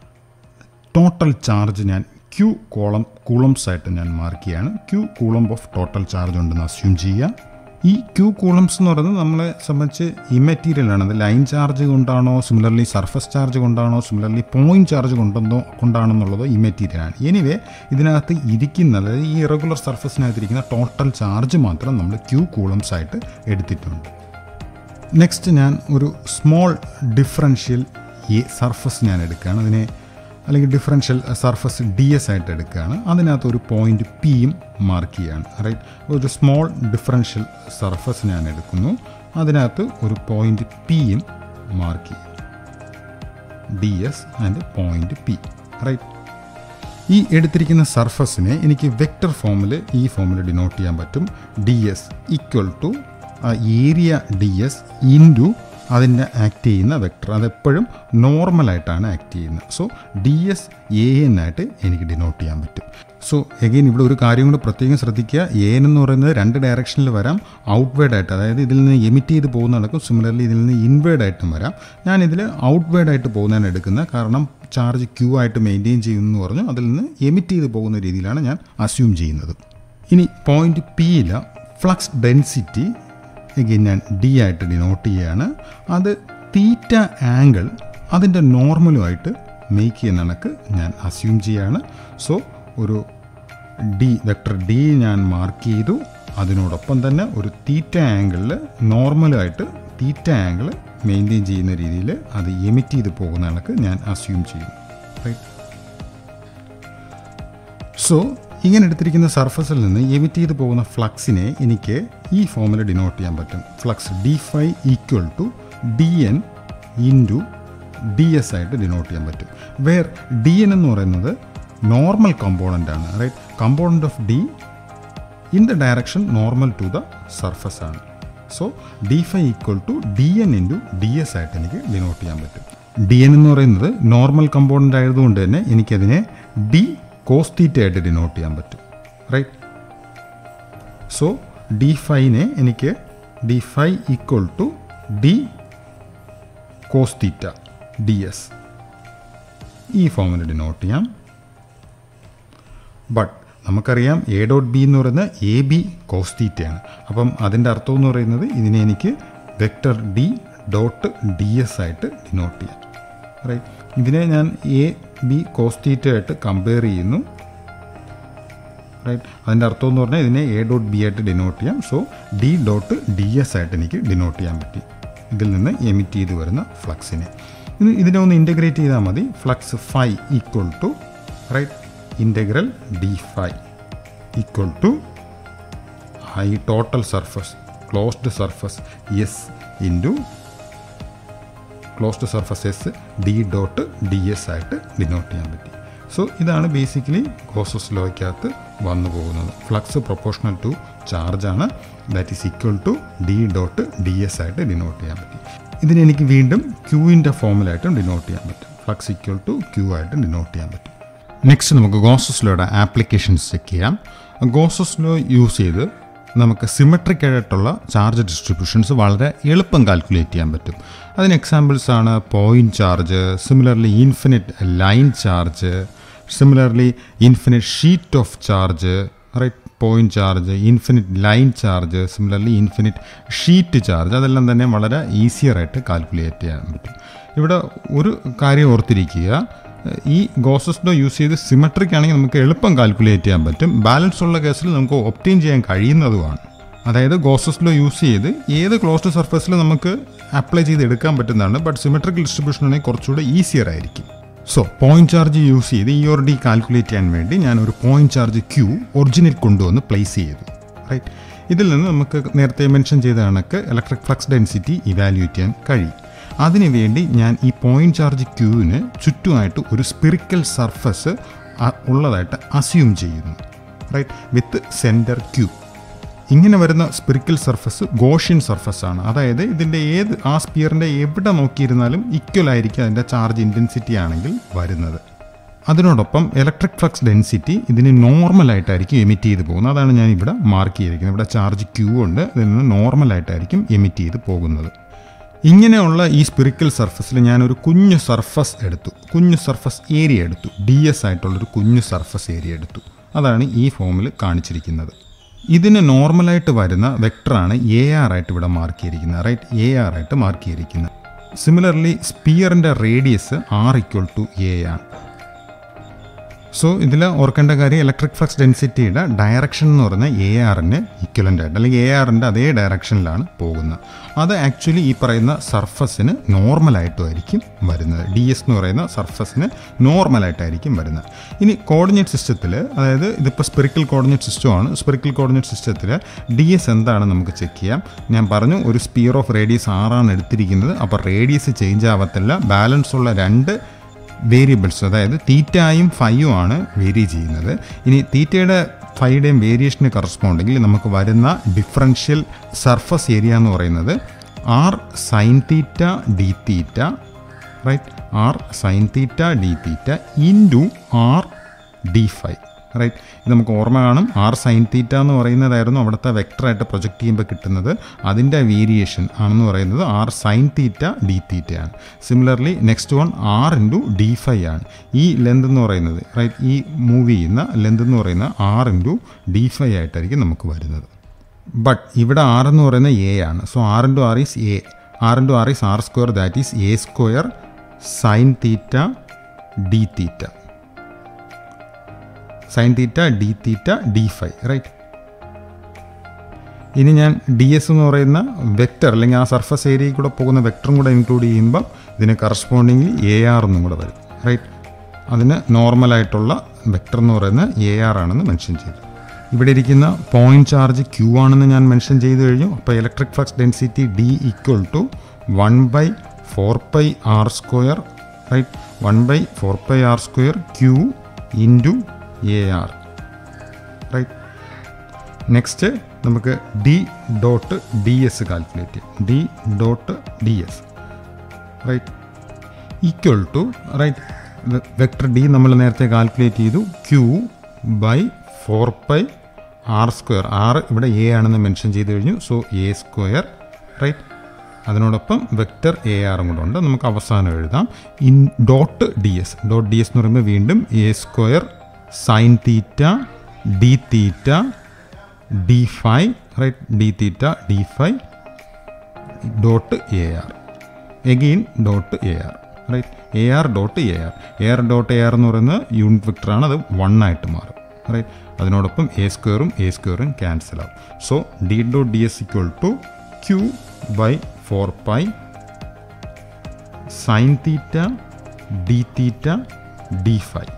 ടോട്ടൽ ചാർജ് ഞാൻ ക്യൂ കോളം കൂളംസ് ആയിട്ട് ഞാൻ മാർക്ക് ചെയ്യാണ് Q coulomb of total charge ഉണ്ടെന്ന് അസ്യൂം ചെയ്യാം ഈ ക്യൂ കൂളംസ് എന്ന് പറയുന്നത് നമ്മളെ സംബന്ധിച്ച് ഇമെറ്റീരിയലാണ് അത് ലൈൻ ചാർജ് കൊണ്ടാണോ സിമിലർലി സർഫസ് ചാർജ് കൊണ്ടാണോ സിമിലർലി പോയിന്റ് ചാർജ് കൊണ്ടെന്നോ കൊണ്ടാണെന്നുള്ളതോ ഇമെറ്റീരിയലാണ് എനിവേ ഇതിനകത്ത് ഇരിക്കുന്ന അതായത് ഈ ഇറഗുലർ സർഫസിനകത്ത് ഇരിക്കുന്ന ടോട്ടൽ ചാർജ് മാത്രം നമ്മൾ ക്യൂ കൂളംസ് ആയിട്ട് എടുത്തിട്ടുണ്ട് നെക്സ്റ്റ് ഞാൻ ഒരു സ്മോൾ ഡിഫറൻഷ്യൽ ഈ സർഫസ് ഞാൻ എടുക്കുകയാണ് അതിനെ അല്ലെങ്കിൽ ഡിഫറൻഷ്യൽ സർഫസ് ഡി എസ് ആയിട്ട് എടുക്കുകയാണ് അതിനകത്ത് ഒരു പോയിന്റ് പിയും മാർക്ക് ചെയ്യുകയാണ് റൈറ്റ് ഒരു സ്മോൾ ഡിഫറൻഷ്യൽ സർഫസ് ഞാൻ എടുക്കുന്നു അതിനകത്ത് ഒരു പോയിന്റ് പിയും മാർക്ക് ചെയ്യും D S and point P right ഈ എടുത്തിരിക്കുന്ന സർഫസിനെ എനിക്ക് വെക്റ്റർ ഫോമിൽ ഈ ഫോമിൽ ഡിനോട്ട് ചെയ്യാൻ പറ്റും D S equal to area D S into അതിൻ്റെ ആക്ട് ചെയ്യുന്ന വെക്ടർ അതെപ്പോഴും നോർമലായിട്ടാണ് ആക്ട് ചെയ്യുന്നത് so D S A N ആയിട്ട് എനിക്ക് ഡിനോട്ട് ചെയ്യാൻ പറ്റും സോ എഗെയിൻ ഇവിടെ ഒരു കാര്യം കൂടെ പ്രത്യേകം ശ്രദ്ധിക്കുക എ എൻ എന്ന് പറയുന്നത് രണ്ട് ഡയറക്ഷനിൽ വരാം ഔട്ട്വേഡ് ആയിട്ട് അതായത് ഇതിൽ നിന്ന് എമിറ്റ് ചെയ്ത് പോകുന്ന നടക്കും സിമിലർലി ഇതിൽ നിന്ന് ഇൻവേഡ് ആയിട്ടും വരാം ഞാനിതിൽ ഔട്ട്വേഡ് ആയിട്ട് പോകുന്നതാണ് എടുക്കുന്നത് കാരണം ചാർജ് ക്യൂ ആയിട്ട് മെയിൻറ്റെയിൻ ചെയ്യുന്നു എന്ന് പറഞ്ഞു അതിൽ നിന്ന് എമിറ്റ് ചെയ്ത് പോകുന്ന രീതിയിലാണ് ഞാൻ അസ്യൂം ചെയ്യുന്നത് ഇനി പോയിന്റ് പിയിൽ ഫ്ലക്സ് ഡെൻസിറ്റി എഗെയിൻ ഞാൻ ഡി ആയിട്ട് ഡിനോട്ട് ചെയ്യുകയാണ് അത് തീറ്റ ആംഗിൾ അതിൻ്റെ നോർമലുമായിട്ട് മേക്ക് ചെയ്യുന്ന കണക്ക് ഞാൻ അസ്യൂം ചെയ്യുകയാണ് സോ ഒരു ഡി വെക്ടർ ഡി ഞാൻ മാർക്ക് ചെയ്തു അതിനോടൊപ്പം തന്നെ ഒരു തീറ്റ ആംഗിളിൽ നോർമലായിട്ട് തീറ്റ ആംഗിൾ മെയിൻറ്റെയിൻ ചെയ്യുന്ന രീതിയിൽ അത് എമിറ്റ് ചെയ്ത് പോകുന്ന കണക്ക് ഞാൻ അസ്യൂം ചെയ്യും റൈറ്റ് സോ ഇങ്ങനെ എടുത്തിരിക്കുന്ന സർഫസിൽ നിന്ന് എമിറ്റ് ചെയ്ത് പോകുന്ന ഫ്ലക്സിനെ എനിക്ക് ഈ ഫോമിൽ ഡിനോട്ട് ചെയ്യാൻ പറ്റും flux D phi equal to D N into D S ആയിട്ട് ഡിനോട്ട് ചെയ്യാൻ പറ്റും വേർ ഡി എൻ എന്ന് പറയുന്നത് നോർമൽ കമ്പോണൻ്റ് ആണ് right component of D in the direction normal to the surface ആണ് so D phi equal to D N into D S ആയിട്ട് എനിക്ക് denote ചെയ്യാൻ പറ്റും ഡി എൻ എന്ന് പറയുന്നത് നോർമൽ കമ്പോണൻ്റ് ആയതുകൊണ്ട് തന്നെ എനിക്കതിനെ ഡി കോസ്തീറ്റ ആയിട്ട് ഡിനോട്ട് ചെയ്യാൻ പറ്റും റൈറ്റ് സോ ഡി ഫൈനെ എനിക്ക് D five equal to D cos theta D S ഈ ഫോമിൽ ഡിനോട്ട് ചെയ്യാം ബട്ട് നമുക്കറിയാം എ ഡോട്ട് ബി എന്ന് പറയുന്നത് എ ബി കോസ് തീറ്റയാണ് അപ്പം അതിൻ്റെ അർത്ഥം എന്ന് പറയുന്നത് ഇതിനെ എനിക്ക് vector D dot D S ആയിട്ട് ഡിനോട്ട് ചെയ്യാം റൈറ്റ് ഇതിനെ ഞാൻ എ ബി കോസ് തീറ്റ ആയിട്ട് കമ്പയർ ചെയ്യുന്നു റൈറ്റ് അതിൻ്റെ അർത്ഥം എന്ന് പറഞ്ഞാൽ ഇതിനെ എ ഡോട്ട് ബി ആയിട്ട് ഡിനോട്ട് ചെയ്യാം so D dot D S ആയിട്ട് എനിക്ക് ഡിനോട്ട് ചെയ്യാൻ പറ്റി ഇതിൽ നിന്ന് എമിറ്റ് ചെയ്ത് വരുന്ന ഫ്ലക്സിനെ ഇത് ഇതിനെ ഒന്ന് ഇൻ്റഗ്രേറ്റ് ചെയ്താൽ മതി flux phi equal to right integral D phi equal to ഈ total surface closed surface S into closed surface S D dot D S ആയിട്ട് ഡിനോട്ട് ചെയ്യാൻ പറ്റി സോ ഇതാണ് ബേസിക്കലി ഗോസസ് ലോയ്ക്കകത്ത് വന്നു പോകുന്നത് ഫ്ലക്സ് പ്രൊപ്പോർഷണൽ ടു ചാർജാണ് that is equal to D dot D S ആയിട്ട് ഡിനോട്ട് ചെയ്യാൻ പറ്റി ഇതിന് എനിക്ക് വീണ്ടും ക്യൂവിൻ്റെ ഫോമിലായിട്ടും ഡിനോട്ട് ചെയ്യാൻ പറ്റും ഫ്ലക്സ് ഈക്വൽ ടു ക്യൂ ആയിട്ട് ഡിനോട്ട് ചെയ്യാൻ പറ്റും നെക്സ്റ്റ് നമുക്ക് ഗോസസ് ലോയുടെ ആപ്ലിക്കേഷൻസ് ചെക്ക് ചെയ്യാം ഗോസസ് ലോ യൂസ് ചെയ്ത് നമുക്ക് സിമെട്രിക് ആയിട്ടുള്ള ചാർജ് ഡിസ്ട്രിബ്യൂഷൻസ് വളരെ എളുപ്പം കാൽക്കുലേറ്റ് ചെയ്യാൻ പറ്റും അതിന് എക്സാമ്പിൾസ് ആണ് point charge similarly infinite line charge similarly infinite sheet of charge right point charge infinite line charge similarly infinite sheet charge അതെല്ലാം തന്നെ വളരെ ഈസിയറായിട്ട് കാൽക്കുലേറ്റ് ചെയ്യാൻ പറ്റും ഇവിടെ ഒരു കാര്യം ഓർത്തിരിക്കുക ഈ ഗോസസ് ലോ യൂസ് ചെയ്ത് സിമെട്രിക് ആണെങ്കിൽ നമുക്ക് എളുപ്പം കാൽക്കുലേറ്റ് ചെയ്യാൻ പറ്റും ബാലൻസ് ഉള്ള കേസിൽ നമുക്ക് ഒപ്റ്റെയിൻ ചെയ്യാൻ കഴിയുന്നതുമാണ് അതായത് ഗോസസ് ലോ യൂസ് ചെയ്ത് ഏത് ക്ലോസ്ഡ് സർഫസിൽ നമുക്ക് അപ്ലൈ ചെയ്ത് എടുക്കാൻ പറ്റുന്നതാണ് ബട്ട് സിമെട്രിക് ഡിസ്ട്രിബ്യൂഷൻ ആണെങ്കിൽ കുറച്ചുകൂടെ ഈസിയർ ആയിരിക്കും സോ പോയിന്റ് ചാർജ് യൂസ് ചെയ്ത് ഇ ഓർ ഡി കാൽക്കുലേറ്റ് ചെയ്യാൻ വേണ്ടി ഞാൻ ഒരു പോയിന്റ് ചാർജ് ക്യൂ ഒറിജിനിൽ കൊണ്ടുവന്ന് പ്ലേസ് ചെയ്തു റൈറ്റ് ഇതിൽ നിന്ന് നമുക്ക് നേരത്തെ മെൻഷൻ ചെയ്ത കണക്ക് ഇലക്ട്രിക് ഫ്ലക്സ് ഡെൻസിറ്റി ഇവാലുവേറ്റ് ചെയ്യാൻ കഴിയും അതിനുവേണ്ടി ഞാൻ ഈ പോയിന്റ് ചാർജ് ക്യൂവിന് ചുറ്റുമായിട്ട് ഒരു സ്പിറിക്കൽ സർഫസ് ഉള്ളതായിട്ട് അസ്യൂം ചെയ്യുന്നു റൈറ്റ് വിത്ത് സെൻറ്റർ ക്യൂ ഇങ്ങനെ വരുന്ന സ്പിറിക്കൽ സർഫസ് ഗോഷ്യൻ സർഫസ് ആണ് അതായത് ഇതിൻ്റെ ഏത് ആ സ്പിയറിൻ്റെ എവിടെ നോക്കിയിരുന്നാലും ഈക്വൽ ആയിരിക്കും അതിൻ്റെ ചാർജ് ഇൻറ്റൻസിറ്റി ആണെങ്കിൽ വരുന്നത് അതിനോടൊപ്പം ഇലക്ട്രിക് ഫ്ലക്സ് ഡെൻസിറ്റി ഇതിന് നോർമലായിട്ടായിരിക്കും എമിറ്റ് ചെയ്ത് പോകുന്നത് അതാണ് ഞാൻ ഇവിടെ മാർക്ക് ചെയ്തിരിക്കുന്നത് ഇവിടെ ചാർജ് ക്യൂ ഉണ്ട് ഇതിൽ നിന്ന് നോർമലായിട്ടായിരിക്കും എമിറ്റ് ചെയ്ത് പോകുന്നത് ഇങ്ങനെയുള്ള ഈ സ്പിറിക്കൽ സർഫസിൽ ഞാനൊരു കുഞ്ഞു സർഫസ് എടുത്തു കുഞ്ഞു സർഫസ് ഏരിയ എടുത്ു ഡി എസ് ആയിട്ടുള്ളൊരു കുഞ്ഞു സർഫസ് ഏരിയ എടുത്തു അതാണ് ഈ ഫോമിൽ കാണിച്ചിരിക്കുന്നത് ഇതിന് നോർമലായിട്ട് വരുന്ന വെക്ടറാണ് എ ആർ ആയിട്ട് ഇവിടെ മാർക്ക് ചെയ്തിരിക്കുന്നത് റൈറ്റ് എ ആർ ആയിട്ട് മാർക്ക് ചെയ്തിരിക്കുന്നത് സിമിലർലി സ്പിയറിൻ്റെ radius R equal to A ആണ് സോ ഇതിൽ ഓർക്കേണ്ട കാര്യം ഇലക്ട്രിക് ഫ്ലക്സ് ഡെൻസിറ്റിയുടെ ഡയറക്ഷൻ എന്ന് പറയുന്നത് എ ആറിന് ഇക്വലൻ്റ് ആയിട്ട് അല്ലെങ്കിൽ എ ആറിൻ്റെ അതേ ഡയറക്ഷനിലാണ് പോകുന്നത് അത് ആക്ച്വലി ഈ പറയുന്ന സർഫസിന് നോർമലായിട്ടുമായിരിക്കും വരുന്നത് ഡി എസ് എന്ന് പറയുന്ന സർഫസിന് നോർമലായിട്ടായിരിക്കും വരുന്നത് ഇനി കോർഡിനേറ്റ് സിസ്റ്റത്തിൽ അതായത് ഇതിപ്പോൾ സ്പെറിക്കൽ കോർഡിനേറ്റ് സിസ്റ്റമാണ് സ്പെറിക്കൽ കോർഡിനേറ്റ് സിസ്റ്റത്തിൽ ഡി എസ് എന്താണെന്ന് നമുക്ക് ചെക്ക് ചെയ്യാം ഞാൻ പറഞ്ഞു ഒരു സ്പിയർ ഓഫ് റേഡിയസ് ആറാണ് എടുത്തിരിക്കുന്നത് അപ്പോൾ റേഡിയസ് ചേഞ്ച് ആവത്തില്ല ബാലൻസ് ഉള്ള രണ്ട് വേരിയബിൾസ് അതായത് തീറ്റയും ഫൈയും ആണ് വേരി ചെയ്യുന്നത് ഇനി തീറ്റയുടെ ഫൈയുടെയും വേരിയേഷന് കറസ്പോണ്ടെങ്കിൽ നമുക്ക് വരുന്ന ഡിഫറൻഷ്യൽ സർഫസ് ഏരിയ എന്ന് പറയുന്നത് R sine theta D theta right R sine theta D theta into R D phi right ഇത് നമുക്ക് ഓർമ്മ കാണും ആർ സൈൻ തീറ്റ എന്ന് പറയുന്നതായിരുന്നു അവിടുത്തെ വെക്ടറായിട്ട് പ്രൊജക്റ്റ് ചെയ്യുമ്പോൾ കിട്ടുന്നത് അതിൻ്റെ വേരിയേഷൻ ആണെന്ന് പറയുന്നത് ആർ സൈൻ തീറ്റ ഡി തീറ്റയാണ് similarly next one R into D phi ആണ് ഈ ലെന്ത് എന്ന് പറയുന്നത് റൈറ്റ് ഈ മൂവ് ചെയ്യുന്ന ലെന്ത് എന്ന് പറയുന്നത് ആർ ഇൻറ്റു ഡി ഫൈ ആയിട്ടായിരിക്കും നമുക്ക് വരുന്നത് ബട്ട് ഇവിടെ ആർ എന്ന് പറയുന്നത് എ ആണ് so R into R is A R into R is R square that is A square sine theta D theta sine theta D theta D phi right ഇനി ഞാൻ D S എന്ന് പറയുന്ന vector അല്ലെങ്കിൽ ആ surface ഏരിയയിൽ കൂടെ പോകുന്ന വെക്ടറും കൂടെ ഇൻക്ലൂഡ് ചെയ്യുമ്പോൾ ഇതിന് കറസ്പോണ്ടിങ്ങിൽ എ ആർ എന്നും കൂടെ വരും റൈറ്റ് അതിന് നോർമലായിട്ടുള്ള വെക്ടർ എന്ന് പറയുന്നത് എ ആർ ആണെന്ന് മെൻഷൻ ചെയ്തു ഇവിടെ ഇരിക്കുന്ന പോയിന്റ് ചാർജ് ക്യൂ ആണെന്ന് ഞാൻ മെൻഷൻ ചെയ്തു കഴിഞ്ഞു അപ്പോൾ electric flux density D equal to one by four pi R square right one by four pi R square Q into A R right next നമുക്ക് D dot D S calculate ചെയ്യാം D dot D S right equal to right vector D നമ്മൾ നേരത്തെ calculate ചെയ്തു Q by four pi R square R ഇവിടെ A ആണെന്ന് mention ചെയ്ത് കഴിഞ്ഞു so A square right അതിനോടൊപ്പം വെക്റ്റർ എ ആറും കൂടെ ഉണ്ട് നമുക്ക് അവസാനം എഴുതാം in dot D S dot D S എന്ന് പറയുമ്പോൾ വീണ്ടും A square sine theta D theta D five right D theta D five dot A R again dot A R right A R dot A R A R dot A R എന്ന് പറയുന്നത് unit വെക്ടറാണ് അത് one ആയിട്ട് മാറും right അതിനോടൊപ്പം A സ്ക്വയറും A സ്ക്വയറും cancel ആവും so D dot D S equal to Q by four pi sine theta D theta D five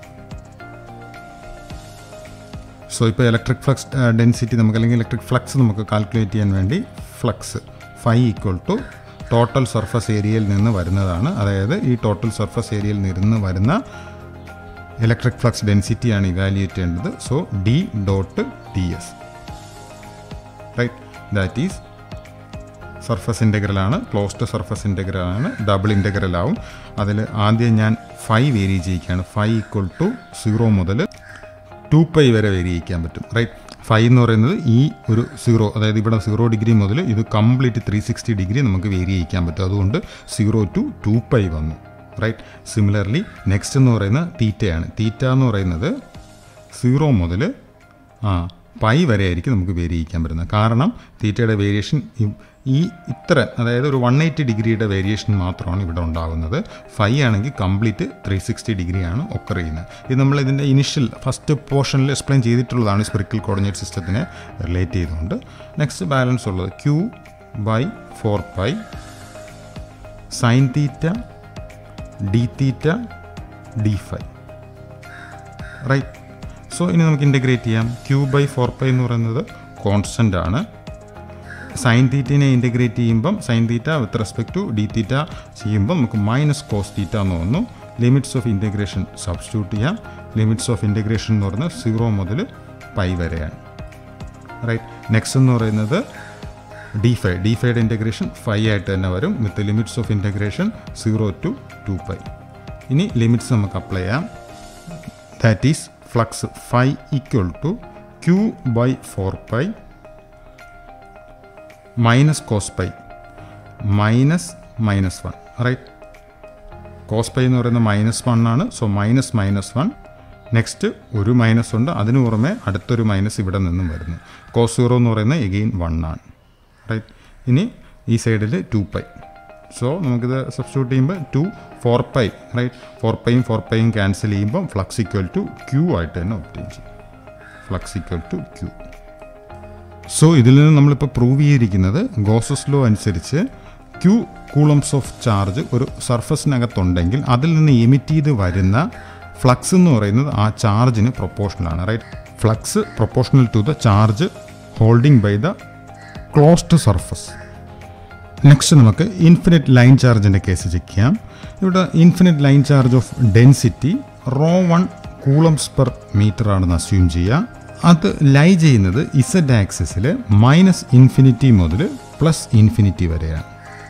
so ഇപ്പോൾ ഇലക്ട്രിക് ഫ്ലക്സ് ഡെൻസിറ്റി നമുക്ക് അല്ലെങ്കിൽ ഇലക്ട്രിക് ഫ്ലക്സ് നമുക്ക് കാൽക്കുലേറ്റ് ചെയ്യാൻ വേണ്ടി flux five equal to total surface ഏരിയയിൽ നിന്ന് വരുന്നതാണ് അതായത് ഈ ടോട്ടൽ സർഫസ് ഏരിയയിൽ നിന്ന് വരുന്ന ഇലക്ട്രിക് ഫ്ലക്സ് ഡെൻസിറ്റിയാണ് ഇവാലുവേറ്റ് ചെയ്യേണ്ടത് so D dot T S right that is surface ഇൻ്റഗ്രലാണ് ക്ലോസ്ഡ് സർഫസ് ഇൻ്റഗ്രലാണ് ഡബിൾ ഇൻ്റഗ്രൽ ആവും അതിൽ ആദ്യം ഞാൻ ഫൈവ് വേരി ചെയ്യിക്കുകയാണ് ഫൈവ് ഈക്വൽ ടു സീറോ മുതൽ ടു പൈ വരെ വേരി ചെയ്യിക്കാൻ പറ്റും റൈറ്റ് ഫൈവ് എന്ന് പറയുന്നത് ഈ ഒരു സീറോ അതായത് ഇവിടെ സീറോ ഡിഗ്രി മുതൽ ഇത് കംപ്ലീറ്റ് ത്രീ സിക്സ്റ്റി ഡിഗ്രി നമുക്ക് വേരി ചെയ്യിക്കാൻ പറ്റും അതുകൊണ്ട് സീറോ ടു ടു പൈ വന്നു റൈറ്റ് സിമിലർലി നെക്സ്റ്റ് എന്ന് പറയുന്നത് തീറ്റയാണ് തീറ്റ എന്ന് പറയുന്നത് സീറോ മുതൽ ആ പൈ വരെ ആയിരിക്കും നമുക്ക് വേരി ചെയ്യിക്കാൻ പറ്റുന്നത് കാരണം തീറ്റയുടെ വേരിയേഷൻ ഈ ഇത്ര അതായത് ഒരു വൺ എയ്റ്റി ഡിഗ്രിയുടെ വേരിയേഷൻ മാത്രമാണ് ഇവിടെ ഉണ്ടാകുന്നത് ഫൈവ് ആണെങ്കിൽ കംപ്ലീറ്റ് ത്രീ സിക്സ്റ്റി ഡിഗ്രിയാണ് ഒക്കർ ചെയ്യുന്നത് ഇത് നമ്മൾ ഇതിൻ്റെ ഇനിഷ്യൽ ഫസ്റ്റ് പോർഷനിൽ എക്സ്പ്ലെയിൻ ചെയ്തിട്ടുള്ളതാണ് സ്പിറിക്കൽ കോർഡിനേറ്റ് സിസ്റ്റത്തിനെ റിലേറ്റ് ചെയ്തുകൊണ്ട് നെക്സ്റ്റ് ബാലൻസ് ഉള്ളത് Q by four pi sine theta D theta D five right so ഇനി നമുക്ക് ഇൻ്റഗ്രേറ്റ് ചെയ്യാം ക്യൂ ബൈ ഫോർ പൈ എന്ന് പറയുന്നത് കോൺസ്റ്റൻ്റ് ആണ് സൈൻ തീറ്റിനെ ഇൻ്റഗ്രേറ്റ് ചെയ്യുമ്പം sine theta with respect to D theta ചെയ്യുമ്പം നമുക്ക് മൈനസ് കോസ് തീറ്റ എന്ന് വന്നു ലിമിറ്റ്സ് ഓഫ് ഇൻ്റഗ്രേഷൻ സബ്സ്റ്റിറ്റ്യൂട്ട് ചെയ്യാം ലിമിറ്റ്സ് ഓഫ് ഇൻ്റഗ്രേഷൻ എന്ന് പറയുന്നത് സീറോ മുതൽ പൈ വരെയാണ് റൈറ്റ് നെക്സ്റ്റ് എന്ന് പറയുന്നത് ഡി ഫൈവ് ഡി ഫൈയുടെ ഇൻ്റഗ്രേഷൻ ഫൈവ് ആയിട്ട് തന്നെ വരും with limits of integration zero to two pi ഇനി ലിമിറ്റ്സ് നമുക്ക് അപ്ലൈ ചെയ്യാം that is flux five equal to Q by four pi minus cos pi minus minus one right cos pi എന്ന് പറയുന്നത് minus one ആണ് so minus minus one next ഒരു minus ഉണ്ട് അതിന് പുറമെ അടുത്തൊരു മൈനസ് ഇവിടെ നിന്നും വരുന്നു കോസ് സീറോ എന്ന് പറയുന്നത് എഗെയിൻ വൺ ആണ് റൈറ്റ് ഇനി ഈ സൈഡിൽ ടു പൈ സോ നമുക്കിത് സബ്സ്റ്റിറ്റ്യൂട്ട് ചെയ്യുമ്പോൾ two four pi right four പൈയും ഫോർ പൈയും ക്യാൻസൽ ചെയ്യുമ്പോൾ ഫ്ലക്സ് ഈക്വൽ ടു ക്യൂ ആയിട്ട് തന്നെ ഒപ്റ്റെയിൻ ചെയ്യും flux equal to Q so ഇതിൽ നിന്ന് നമ്മളിപ്പോൾ പ്രൂവ് ചെയ്തിരിക്കുന്നത് ഗോസസ് ലോ അനുസരിച്ച് ക്യൂ കൂളംസ് ഓഫ് ചാർജ് ഒരു സർഫസിനകത്തുണ്ടെങ്കിൽ അതിൽ നിന്ന് എമിറ്റ് ചെയ്ത് വരുന്ന ഫ്ലക്സ് എന്ന് പറയുന്നത് ആ ചാർജിന് പ്രൊപ്പോർഷണലാണ് right flux proportional to the charge holding by the closed surface next നമുക്ക് ഇൻഫിനിറ്റ് ലൈൻ ചാർജിൻ്റെ കേസ് ചെക്ക് ചെയ്യാം ഇവിടെ infinite line charge of density rho one coulombs per metre ആണെന്ന് അസ്യൂം ചെയ്യുക അത് ലൈ ചെയ്യുന്നത് ഇസഡ് ആക്സിസിൽ മൈനസ് ഇൻഫിനിറ്റി മുതൽ പ്ലസ് ഇൻഫിനിറ്റി വരെയാണ്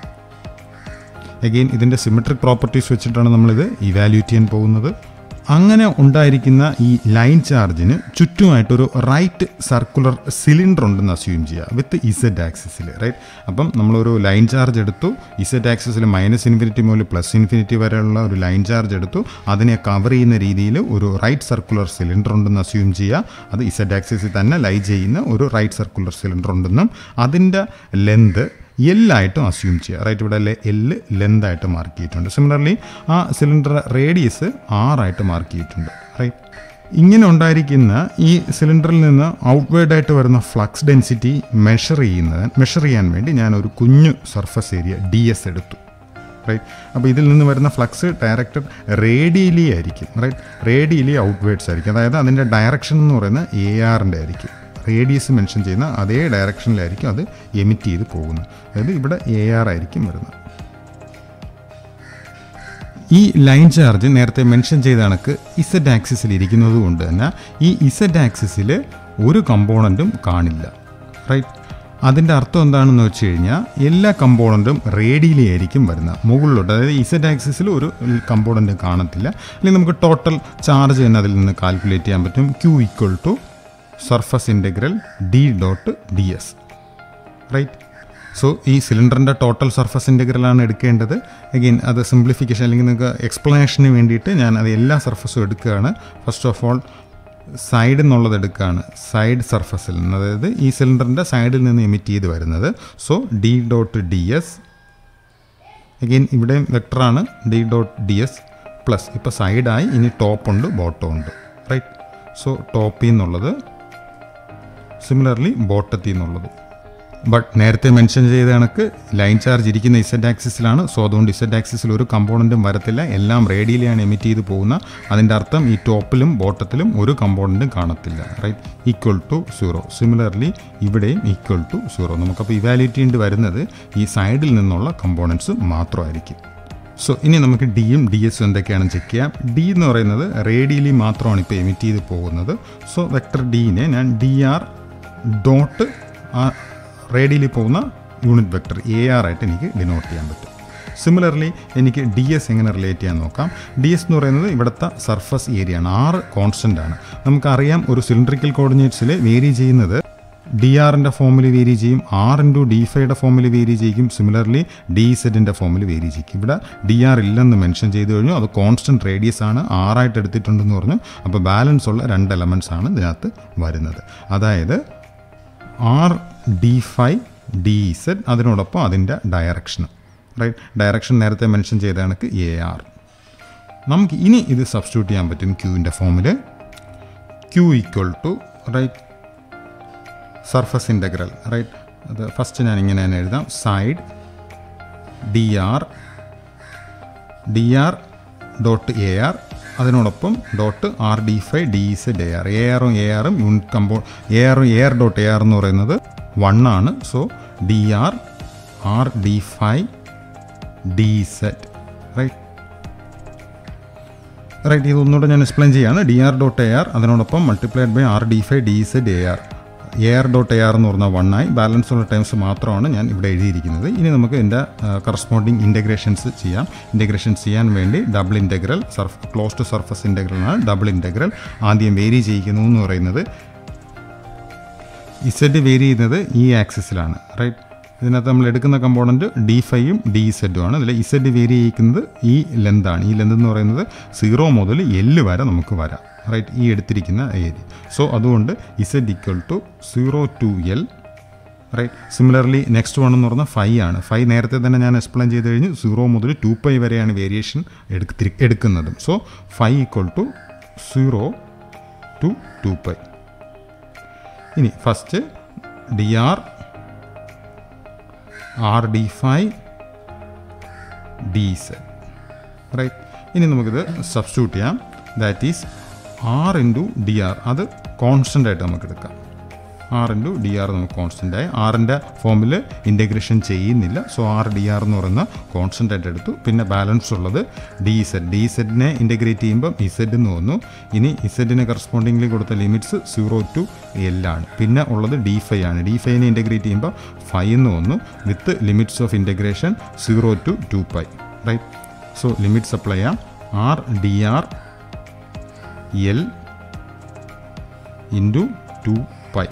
അഗെയിൻ ഇതിൻ്റെ സിമെട്രിക് പ്രോപ്പർട്ടീസ് വെച്ചിട്ടാണ് നമ്മളിത് ഇവാലുവേറ്റ് ചെയ്യാൻ പോകുന്നത് അങ്ങനെ ഉണ്ടായിരിക്കുന്ന ഈ ലൈൻ ചാർജിന് ചുറ്റുമായിട്ടൊരു റൈറ്റ് സർക്കുലർ സിലിണ്ടർ ഉണ്ടെന്ന് അസ്യൂം ചെയ്യുക വിത്ത് ഇസഡ് ആക്സിസിൽ റൈറ്റ് അപ്പം നമ്മളൊരു ലൈൻ ചാർജ് എടുത്തു ഇസഡ് ആക്സിസിൽ മൈനസ് ഇൻഫിനിറ്റി മുതൽ പ്ലസ് ഇൻഫിനിറ്റി വരെയുള്ള ഒരു ലൈൻ ചാർജ് എടുത്തു അതിനെ കവർ ചെയ്യുന്ന രീതിയിൽ ഒരു റൈറ്റ് സർക്കുലർ സിലിണ്ടർ ഉണ്ടെന്ന് അസ്യൂം ചെയ്യുക അത് ഇസഡ് ആക്സിസിൽ തന്നെ ലൈ ചെയ്യുന്ന ഒരു റൈറ്റ് സർക്കുലർ സിലിണ്ടർ ഉണ്ടെന്നും അതിൻ്റെ ലെന്ത് എല്ലായിട്ടും അസ്യൂം ചെയ്യുക റൈറ്റ് ഇവിടെ എല്ല് ലെന്ത് ആയിട്ട് മാർക്ക് ചെയ്തിട്ടുണ്ട് സിമിലർലി ആ സിലിണ്ടർ റേഡിയസ് ആറായിട്ട് മാർക്ക് ചെയ്തിട്ടുണ്ട് റൈറ്റ് ഇങ്ങനെ ഉണ്ടായിരിക്കുന്ന ഈ സിലിണ്ടറിൽ നിന്ന് ഔട്ട്വേർഡ് ആയിട്ട് വരുന്ന ഫ്ലക്സ് ഡെൻസിറ്റി മെഷർ ചെയ്യുന്നത് മെഷർ ചെയ്യാൻ വേണ്ടി ഞാൻ ഒരു കുഞ്ഞു സർഫസ് ഏരിയ ഡി എസ് എടുത്തു റൈറ്റ് അപ്പോൾ ഇതിൽ നിന്ന് വരുന്ന ഫ്ലക്സ് ഡയറക്റ്റഡ് റേഡിയലി ആയിരിക്കും റൈറ്റ് റേഡിയലി ഔട്ട്വേർഡ്സ് ആയിരിക്കും അതായത് അതിൻ്റെ ഡയറക്ഷൻ എന്ന് പറയുന്നത് എ ആറിൻ്റെ ആയിരിക്കും റേഡിയസ് മെൻഷൻ ചെയ്യുന്ന അതേ ഡയറക്ഷനിലായിരിക്കും അത് എമിറ്റ് ചെയ്ത് പോകുന്നത് അതായത് ഇവിടെ എ ആർ ആയിരിക്കും വരുന്നത് ഈ ലൈൻ ചാർജ് നേരത്തെ മെൻഷൻ ചെയ്ത കണക്ക് ഇസഡ് ആക്സിസിൽ ഇരിക്കുന്നത് കൊണ്ട് തന്നെ ഈ ഇസഡ് ആക്സിസിൽ ഒരു കമ്പോണൻറ്റും കാണില്ല റൈറ്റ് അതിൻ്റെ അർത്ഥം എന്താണെന്ന് വെച്ച് കഴിഞ്ഞാൽ എല്ലാ കമ്പോണൻറ്റും റേഡിയലി ആയിരിക്കും വരുന്നത് മുകളിലോട്ട് അതായത് ഇസഡ് ആക്സിസിൽ ഒരു കമ്പോണൻറ്റ് കാണത്തില്ല അല്ലെങ്കിൽ നമുക്ക് ടോട്ടൽ ചാർജ് തന്നെ അതിൽ നിന്ന് കാൽക്കുലേറ്റ് ചെയ്യാൻ പറ്റും Q equal to surface integral D dot D S right so ഈ സിലിണ്ടറിൻ്റെ ടോട്ടൽ സർഫസ് ഇൻ്റഗ്രലാണ് എടുക്കേണ്ടത് അഗെയിൻ അത് സിംപ്ലിഫിക്കേഷൻ അല്ലെങ്കിൽ നിങ്ങൾക്ക് എക്സ്പ്ലനേഷന് വേണ്ടിയിട്ട് ഞാൻ അത് എല്ലാ സർഫസും എടുക്കുകയാണ് ഫസ്റ്റ് ഓഫ് ഓൾ സൈഡിൽ നിന്നുള്ളത് എടുക്കുകയാണ് സൈഡ് സർഫസിൽ നിന്ന് അതായത് ഈ സിലിണ്ടറിൻ്റെ സൈഡിൽ നിന്ന് എമിറ്റ് ചെയ്ത് വരുന്നത് so D dot D S again ഇവിടെയും വെക്ടറാണ് D dot D S plus ഇപ്പോൾ സൈഡായി ഇനി ടോപ്പ് ഉണ്ട് ബോട്ടം ഉണ്ട് റൈറ്റ് സോ ടോപ്പിൽ നിന്നുള്ളത് സിമിലർലി ബോട്ടത്തിൽ നിന്നുള്ളത് ബട്ട് നേരത്തെ മെൻഷൻ ചെയ്ത കണക്ക് ലൈൻ ചാർജ് ഇരിക്കുന്ന ഇസഡ് ആക്സിസിലാണ് സോ അതുകൊണ്ട് ഇസഡ് ആക്സിസിൽ ഒരു കമ്പോണൻറ്റും വരത്തില്ല എല്ലാം റേഡിയലിയാണ് എമിറ്റ് ചെയ്ത് പോകുന്ന അതിൻ്റെ അർത്ഥം ഈ ടോപ്പിലും ബോട്ടത്തിലും ഒരു കമ്പോണൻറ്റും കാണത്തില്ല right equal to zero similarly ഇവിടെയും ഈക്വൽ ടു സീറോ നമുക്കപ്പോൾ ഇവാലുവേറ്റ് ചെയ്യേണ്ടി വരുന്നത് ഈ സൈഡിൽ നിന്നുള്ള കമ്പോണൻസ് മാത്രമായിരിക്കും സോ ഇനി നമുക്ക് ഡിയും ഡി എസും എന്തൊക്കെയാണെന്ന് ചെക്ക് ചെയ്യാം ഡി എന്ന് പറയുന്നത് റേഡിയലി മാത്രമാണ് ഇപ്പോൾ എമിറ്റ് ചെയ്ത് പോകുന്നത് സോ വെക്ടർ ഡീനെ ഞാൻ ഡി ആർ ഡോട്ട് ആ റേഡിയലി പോകുന്ന യൂണിറ്റ് വെക്ടർ എ ആർ ആയിട്ട് എനിക്ക് ഡിനോട്ട് ചെയ്യാൻ പറ്റും സിമിലർലി എനിക്ക് ഡി എസ് എങ്ങനെ റിലേറ്റ് ചെയ്യാൻ നോക്കാം ഡി എസ് എന്ന് പറയുന്നത് ഇവിടുത്തെ സർഫസ് ഏരിയ ആണ് ആറ് കോൺസ്റ്റൻ്റ് ആണ് നമുക്കറിയാം ഒരു സിലിണ്ടറിക്കൽ കോർഡിനേറ്റ്സിൽ വേരി ചെയ്യുന്നത് ഡി ആറിൻ്റെ ഫോമിൽ വേരി ചെയ്യും ആർ ഇൻറ്റു ഡി ഫൈയുടെ ഫോമിൽ വേരി ചെയ്യും സിമിലർലി ഡി സെഡിൻ്റെ ഫോമിൽ വേരി ചെയ്യും ഇവിടെ ഡി ആർ ഇല്ലെന്ന് മെൻഷൻ ചെയ്തു കഴിഞ്ഞു അത് കോൺസ്റ്റൻറ്റ് റേഡിയസ് ആണ് ആറായിട്ട് എടുത്തിട്ടുണ്ടെന്ന് പറഞ്ഞു അപ്പോൾ ബാലൻസ് ഉള്ള രണ്ട് എലമെൻറ്റ്സ് ആണ് ഇതിനകത്ത് വരുന്നത് അതായത് R D five D Z അതിനോടൊപ്പം അതിൻ്റെ ഡയറക്ഷൻ റൈറ്റ് ഡയറക്ഷൻ നേരത്തെ മെൻഷൻ ചെയ്ത കണക്ക് എ ആർ നമുക്ക് ഇനി ഇത് സബ്സ്റ്റിറ്റ്യൂട്ട് ചെയ്യാൻ പറ്റും ക്യൂവിൻ്റെ ഫോമിൽ Q equal to right surface integral right അത് ഫസ്റ്റ് ഞാൻ ഇങ്ങനെ തന്നെ എഴുതാം side D R D R dot A R അതിനോടൊപ്പം dot R D five D Z A R A ആറും എ ആറും യൂണിറ്റ് കമ്പോ എ ആറും A R dot A R എന്ന് പറയുന്നത് വൺ ആണ് so D R R D five D Z right right ഇത് ഒന്നുകൂടെ ഞാൻ എക്സ്പ്ലെയിൻ ചെയ്യാണ് D R dot A R അതിനോടൊപ്പം multiplied by R D five D Z A R A R dot A R എന്ന് പറഞ്ഞാൽ one ആയി balance ഉള്ള times മാത്രമാണ് ഞാൻ ഇവിടെ എഴുതിയിരിക്കുന്നത് ഇനി നമുക്ക് ഇതിൻ്റെ കറസ്പോണ്ടിങ് ഇൻറ്റഗ്രേഷൻസ് ചെയ്യാം ഇൻറ്റഗ്രേഷൻസ് ചെയ്യാൻ വേണ്ടി double integral surf closed surface ഇൻറ്റഗ്രലാണ് ഡബിൾ ഇൻറ്റഗ്രൽ ആദ്യം വേരി ചെയ്യിക്കുന്നു എന്ന് പറയുന്നത് ഇസഡ് വേരി ചെയ്യുന്നത് ഈ ആക്സിസിലാണ് റൈറ്റ് ഇതിനകത്ത് നമ്മൾ എടുക്കുന്ന കമ്പോണൻറ്റ് ഡി ഫൈയും ഡി ഇസഡും ആണ് അതിൽ ഇസഡ് വേരി ചെയ്യിക്കുന്നത് ഈ ലെന്താണ് ഈ ലെന്ത് എന്ന് പറയുന്നത് സീറോ മുതൽ എല്ല് വരെ നമുക്ക് വരാം റൈറ്റ് ഈ എടുത്തിരിക്കുന്ന ഏരിയ സോ അതുകൊണ്ട് Z equal to zero to L right similarly next one എന്ന് പറഞ്ഞാൽ ഫൈവ് ആണ് ഫൈവ് നേരത്തെ തന്നെ ഞാൻ എക്സ്പ്ലെയിൻ ചെയ്ത് കഴിഞ്ഞ് സീറോ മുതൽ ടു പൈ വരെയാണ് വേരിയേഷൻ എടുത്തി എടുക്കുന്നതും so phi equal to zero to two pi ഇനി first D R R D five D Z right ഇനി നമുക്കിത് സബ്സ്റ്റിറ്റ്യൂട്ട് ചെയ്യാം that is R into D R അത് കോൺസ്റ്റൻ്റ് ആയിട്ട് നമുക്ക് എടുക്കാം ആർ ഇൻറ്റു ഡി ആർ നമുക്ക് കോൺസ്റ്റൻ്റ് ആയി ആറിൻ്റെ ഫോമിൽ ഇൻറ്റഗ്രേഷൻ ചെയ്യുന്നില്ല സോ ആർ ഡി ആർ എന്ന് പറയുന്ന കോൺസ്റ്റൻ്റ് ആയിട്ട് എടുത്തു പിന്നെ ബാലൻസ് ഉള്ളത് ഡി സെഡ് ഡി സെഡിനെ ഇൻറ്റഗ്രേറ്റ് ചെയ്യുമ്പോൾ ഇസെഡ് എന്ന് വന്നു ഇനി ഇസെഡിന് കറസ്പോണ്ടിംഗ്ലി കൊടുത്ത ലിമിറ്റ്സ് സീറോ ടു എൽ ആണ് പിന്നെ ഉള്ളത് ഡി ഫൈവ് ആണ് ഡി ഫൈവിനെ ഇൻറ്റഗ്രേറ്റ് ചെയ്യുമ്പോൾ ഫൈവ് എന്ന് വന്നു with limits of integration zero to two pi right so limits apply ചെയ്യാം R D R L into two pi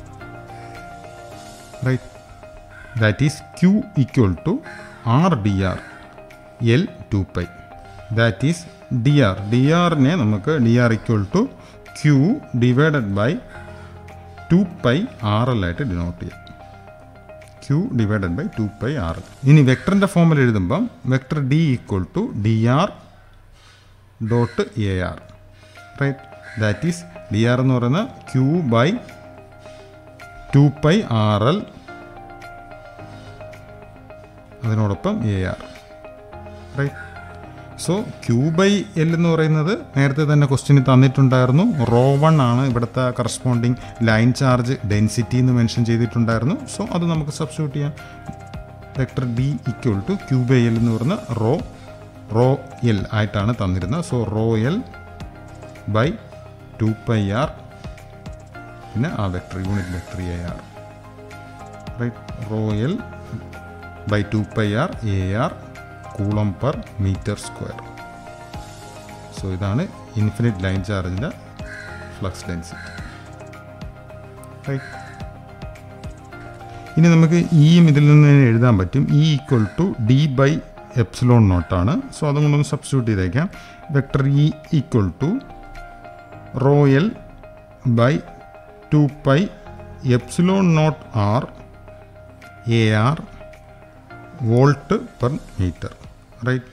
right that is Q equal to R D R L two pi that is D R D ആറിനെ നമുക്ക് D R equal to Q divided by two pi R L ആയിട്ട് denote ചെയ്യാം Q divided by two pi R L ഇനി വെക്ടറിൻ്റെ ഫോമിൽ എഴുതുമ്പം vector D equal to D R dot A R right that is D R എന്ന് പറയുന്നത് Q by two pi R L അതിനോടൊപ്പം A R right so Q by L എന്ന് പറയുന്നത് നേരത്തെ തന്നെ ക്വസ്റ്റ്യനിൽ തന്നിട്ടുണ്ടായിരുന്നു റോ വൺ ആണ് ഇവിടുത്തെ കറസ്പോണ്ടിങ് ലൈൻ ചാർജ് ഡെൻസിറ്റി എന്ന് മെൻഷൻ ചെയ്തിട്ടുണ്ടായിരുന്നു സോ അത് നമുക്ക് സബ്സ്റ്റിറ്റ്യൂട്ട് ചെയ്യാം vector D equal to Q by L എന്ന് പറയുന്ന റോ റോ എൽ ആയിട്ടാണ് തന്നിരുന്നത് so rho L by two pi R പിന്നെ ആ vector unit vector A R right rho L by two pi R A R coulomb per metre square so ഇതാണ് infinite line ചാർജിൻ്റെ flux density right ഇനി നമുക്ക് ഇയും ഇതിൽ നിന്ന് തന്നെ എഴുതാൻ പറ്റും E equal to D by epsilon നോട്ടാണ് സോ അതുകൊണ്ടൊന്ന് സബ്സ്റ്റിറ്റ്യൂട്ട് ചെയ്തേക്കാം vector E equal to rho L by two pi epsilon naught R A R volt per metre right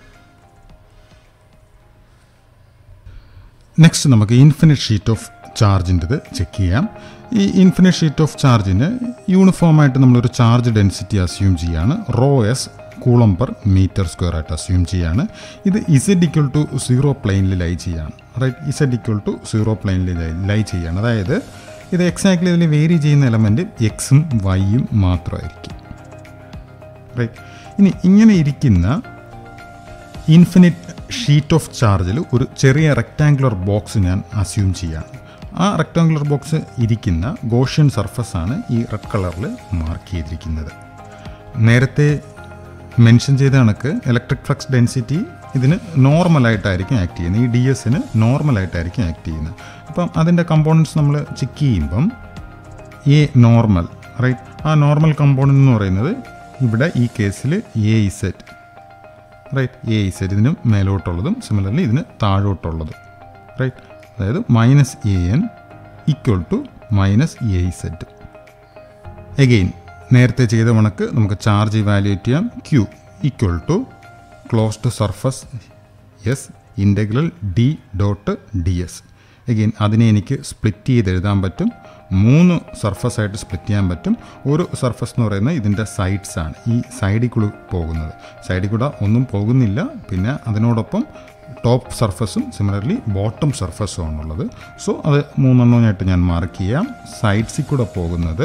next നമുക്ക് ഇൻഫിനിറ്റ് ഷീറ്റ് ഓഫ് ചാർജിൻ്റെത് ചെക്ക് ചെയ്യാം ഈ infinite sheet of ചാർജിന് യൂണിഫോമായിട്ട് നമ്മളൊരു ചാർജ് ഡെൻസിറ്റി അസ്യൂം ചെയ്യാണ് rho S coulomb per metre square ആയിട്ട് assume ചെയ്യാണ് ഇത് ഇസഡ് ഇക്വൽ ടു സീറോ പ്ലെയിനിൽ ലൈ ചെയ്യാണ് right Z equal to zero പ്ലെയിനിൽ ലൈ ചെയ്യാണ് അതായത് ഇത് എക്സാക്ട്ലി ഇതിൽ വേരി ചെയ്യുന്ന എലമെൻറ്റ് എക്സും വൈയും മാത്രമായിരിക്കും റൈറ്റ് ഇനി ഇങ്ങനെ ഇരിക്കുന്ന ഇൻഫിനിറ്റ് ഷീറ്റ് ഓഫ് ചാർജിൽ ഒരു ചെറിയ റെക്റ്റാങ്കുലർ ബോക്സ് ഞാൻ അസ്യൂം ചെയ്യാണ് ആ റെക്റ്റാങ്കുലർ ബോക്സ് ഇരിക്കുന്ന ഗോഷ്യൻ സർഫസ് ആണ് ഈ റെഡ് കളറിൽ മാർക്ക് ചെയ്തിരിക്കുന്നത് നേരത്തെ മെൻഷൻ ചെയ്ത കണക്ക് ഇലക്ട്രിക് ഫ്ലക്സ് ഡെൻസിറ്റി ഇതിന് നോർമലായിട്ടായിരിക്കും ആക്ട് ചെയ്യുന്നത് ഈ ഡി എസിന് നോർമലായിട്ടായിരിക്കും ആക്ട് ചെയ്യുന്നത് അപ്പം അതിൻ്റെ കമ്പോണൻസ് നമ്മൾ ചെക്ക് ചെയ്യുമ്പം എ നോർമൽ റൈറ്റ് ആ നോർമൽ കമ്പോണൻ്റ് എന്ന് പറയുന്നത് ഇവിടെ ഈ കേസിൽ A Z right A Z ഇതിന് മേലോട്ടുള്ളതും സിമിലർലി ഇതിന് താഴോട്ടുള്ളതും റൈറ്റ് അതായത് minus A N equal to minus A Z again നേരത്തെ ചെയ്ത കണക്ക് നമുക്ക് ചാർജ് ഇവാലുവേറ്റ് ചെയ്യാം Q equal to closed surface S integral D dot D S again അതിനെ എനിക്ക് സ്പ്ലിറ്റ് ചെയ്ത് എഴുതാൻ പറ്റും മൂന്ന് സർഫസ് ആയിട്ട് സ്പ്ലിറ്റ് ചെയ്യാൻ പറ്റും ഒരു സർഫസ് എന്ന് പറയുന്നത് ഇതിൻ്റെ സൈഡ്സ് ആണ് ഈ സൈഡിൽ കൂടി പോകുന്നത് സൈഡിൽ കൂടെ ഒന്നും പോകുന്നില്ല പിന്നെ അതിനോടൊപ്പം ടോപ്പ് സർഫസും സിമിലർലി ബോട്ടം സർഫസും ആണുള്ളത് സോ അത് മൂന്നെണ്ണമായിട്ട് ഞാൻ മാർക്ക് ചെയ്യാം സൈഡ്സിൽ കൂടെ പോകുന്നത്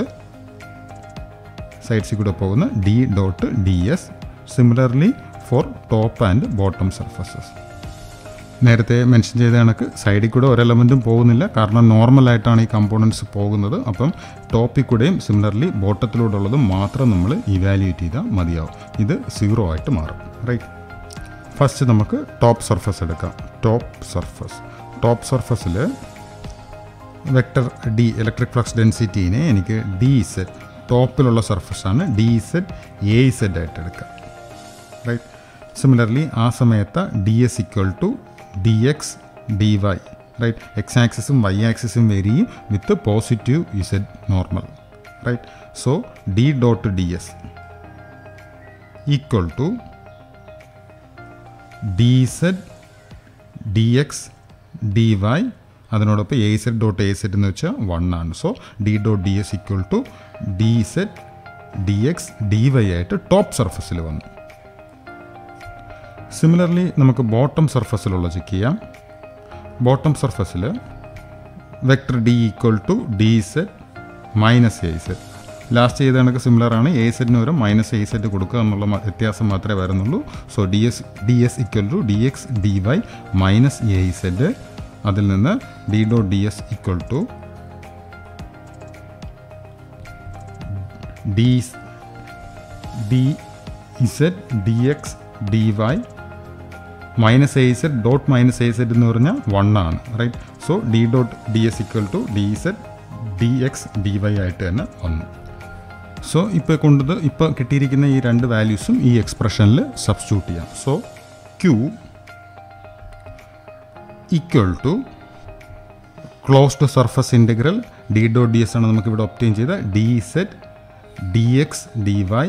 സൈഡ്സിൽ കൂടെ പോകുന്ന D dot D S similarly for top and bottom surfaces നേരത്തെ മെൻഷൻ ചെയ്ത കണക്ക് സൈഡിൽ കൂടെ ഒരു എലമെൻറ്റും പോകുന്നില്ല കാരണം നോർമലായിട്ടാണ് ഈ കമ്പോണൻസ് പോകുന്നത് അപ്പം ടോപ്പിൽ കൂടെയും സിമിലർലി ബോട്ടത്തിലൂടെ ഉള്ളതും മാത്രം നമ്മൾ ഇവാലുവേറ്റ് ചെയ്താൽ മതിയാവും ഇത് സീറോ ആയിട്ട് മാറും റൈറ്റ് ഫസ്റ്റ് നമുക്ക് ടോപ്പ് സർഫസ് എടുക്കാം ടോപ്പ് സർഫസ് ടോപ്പ് സർഫസിൽ വെക്ടർ ഡി ഇലക്ട്രിക് ഫ്ലക്സ് ഡെൻസിറ്റീനെ എനിക്ക് ഡി സെറ്റ് ടോപ്പിലുള്ള സർഫസാണ് ഡി സെറ്റ് എ സെറ്റ് ആയിട്ട് എടുക്കാം റൈറ്റ് സിമിലർലി ആ സമയത്ത് D S equal to D X D Y right X ആക്സിസും വൈ ആക്സിസും വേരിയും with positive Z normal right so D dot D S equal to D Z D X D Y അതിനോടൊപ്പം A Z dot A Z എന്ന് വെച്ചാൽ one ആണ് so D dot D S equal to D Z D X D Y ആയിട്ട് top സർഫസിൽ വന്നു similarly നമുക്ക് bottom സർഫസിലുള്ള check ചെയ്യാം ബോട്ടം സർഫസിൽ vector D equal to D Z minus A Z last ചെയ്ത കണക്ക് സിമിലർ ആണ് എ സെറ്റിന് വരും മൈനസ് എ സെറ്റ് കൊടുക്കുക എന്നുള്ള മ- വ്യത്യാസം മാത്രമേ വരുന്നുള്ളൂ so D S D S equal to D X D Y minus A Z അതിൽ നിന്ന് D dot D S equal to D D Z D X D Y minus A Z dot minus A Z എന്ന് പറഞ്ഞാൽ one ആണ് right so D dot D S equal to D Z D X D Y ആയിട്ട് തന്നെ വന്നു so ഇപ്പോൾ കൊണ്ടത് ഇപ്പോൾ കിട്ടിയിരിക്കുന്ന ഈ രണ്ട് വാല്യൂസും ഈ എക്സ്പ്രഷനിൽ സബ്സ്റ്റിറ്റ്യൂട്ട് ചെയ്യാം so Q equal to closed surface integral D dot D S ആണ് നമുക്കിവിടെ ഒപ്റ്റെയിൻ ചെയ്ത D Z D X D Y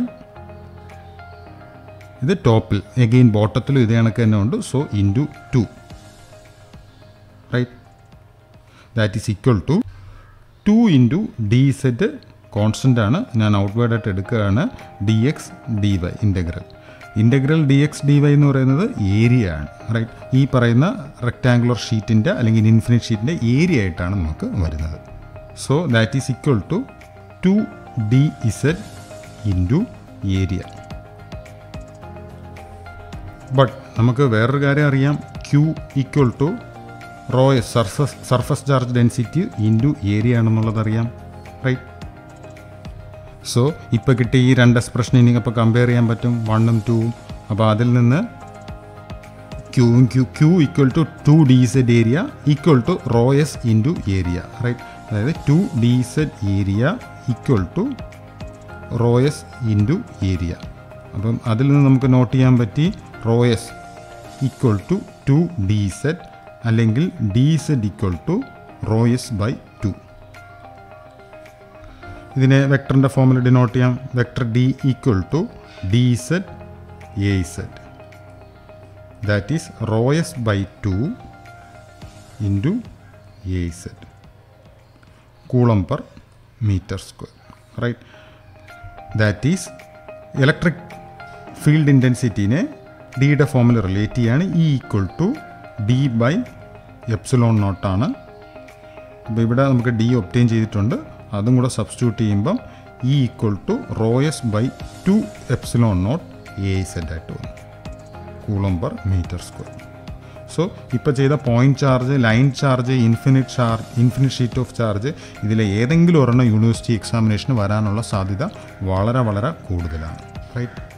ഇത് ടോപ്പിൽ എഗെയിൻ ബോട്ടത്തിലും ഇതേ കണക്ക് തന്നെ ഉണ്ട് so into two right that is equal to two into D Z constant ആണ് ഞാൻ ഔട്ട്വേർഡായിട്ട് എടുക്കുകയാണ് D X D Y integral integral D X D Y എന്ന് പറയുന്നത് ഏരിയ ആണ് റൈറ്റ് ഈ പറയുന്ന റെക്റ്റാങ്കുലർ ഷീറ്റിൻ്റെ അല്ലെങ്കിൽ ഇൻഫിനിറ്റ് ഷീറ്റിൻ്റെ ഏരിയ ആയിട്ടാണ് നമുക്ക് വരുന്നത് so that is equal to two D Z into area but നമുക്ക് വേറൊരു കാര്യം അറിയാം Q equal to rho S surface surface charge density into area ആണെന്നുള്ളത് അറിയാം റൈറ്റ് സോ ഇപ്പോൾ കിട്ടിയ ഈ രണ്ട് എക്സ്പ്രഷൻ ഇനി അപ്പോൾ കമ്പയർ ചെയ്യാൻ പറ്റും വണ്ണും ടൂവും അപ്പോൾ അതിൽ നിന്ന് ക്യൂവും Q Q equal to two D Z area equal to rho S into area right അതായത് two D Z area equal to rho S into area അപ്പം അതിൽ നിന്ന് നമുക്ക് നോട്ട് ചെയ്യാൻ പറ്റി rho S equal to two D Z അല്ലെങ്കിൽ D Z equal to rho S by two ഇതിനെ വെക്ടറിൻ്റെ ഫോമിൽ ഡിനോട്ട് ചെയ്യാം vector D equal to D Z A Z that is rho S by two into A Z coulomb per metre square right that is electric field ഇൻറ്റൻസിറ്റീനെ ഡിയുടെ ഫോമിൽ relate ചെയ്യാണ് E equal to D by epsilon നോട്ടാണ് അപ്പോൾ ഇവിടെ നമുക്ക് D obtain ചെയ്തിട്ടുണ്ട് അതും കൂടെ സബ്സ്റ്റിറ്റ്യൂട്ട് ചെയ്യുമ്പം E equal to rho S by two epsilon naught A Z ആയിട്ട് വന്നു coulomb per metre square so ഇപ്പോൾ ചെയ്ത point charge line charge infinite charge infinite sheet of charge ഇതിലെ ഏതെങ്കിലും ഒരെണ്ണം യൂണിവേഴ്സിറ്റി എക്സാമിനേഷന് വരാനുള്ള സാധ്യത വളരെ വളരെ കൂടുതലാണ് റൈറ്റ്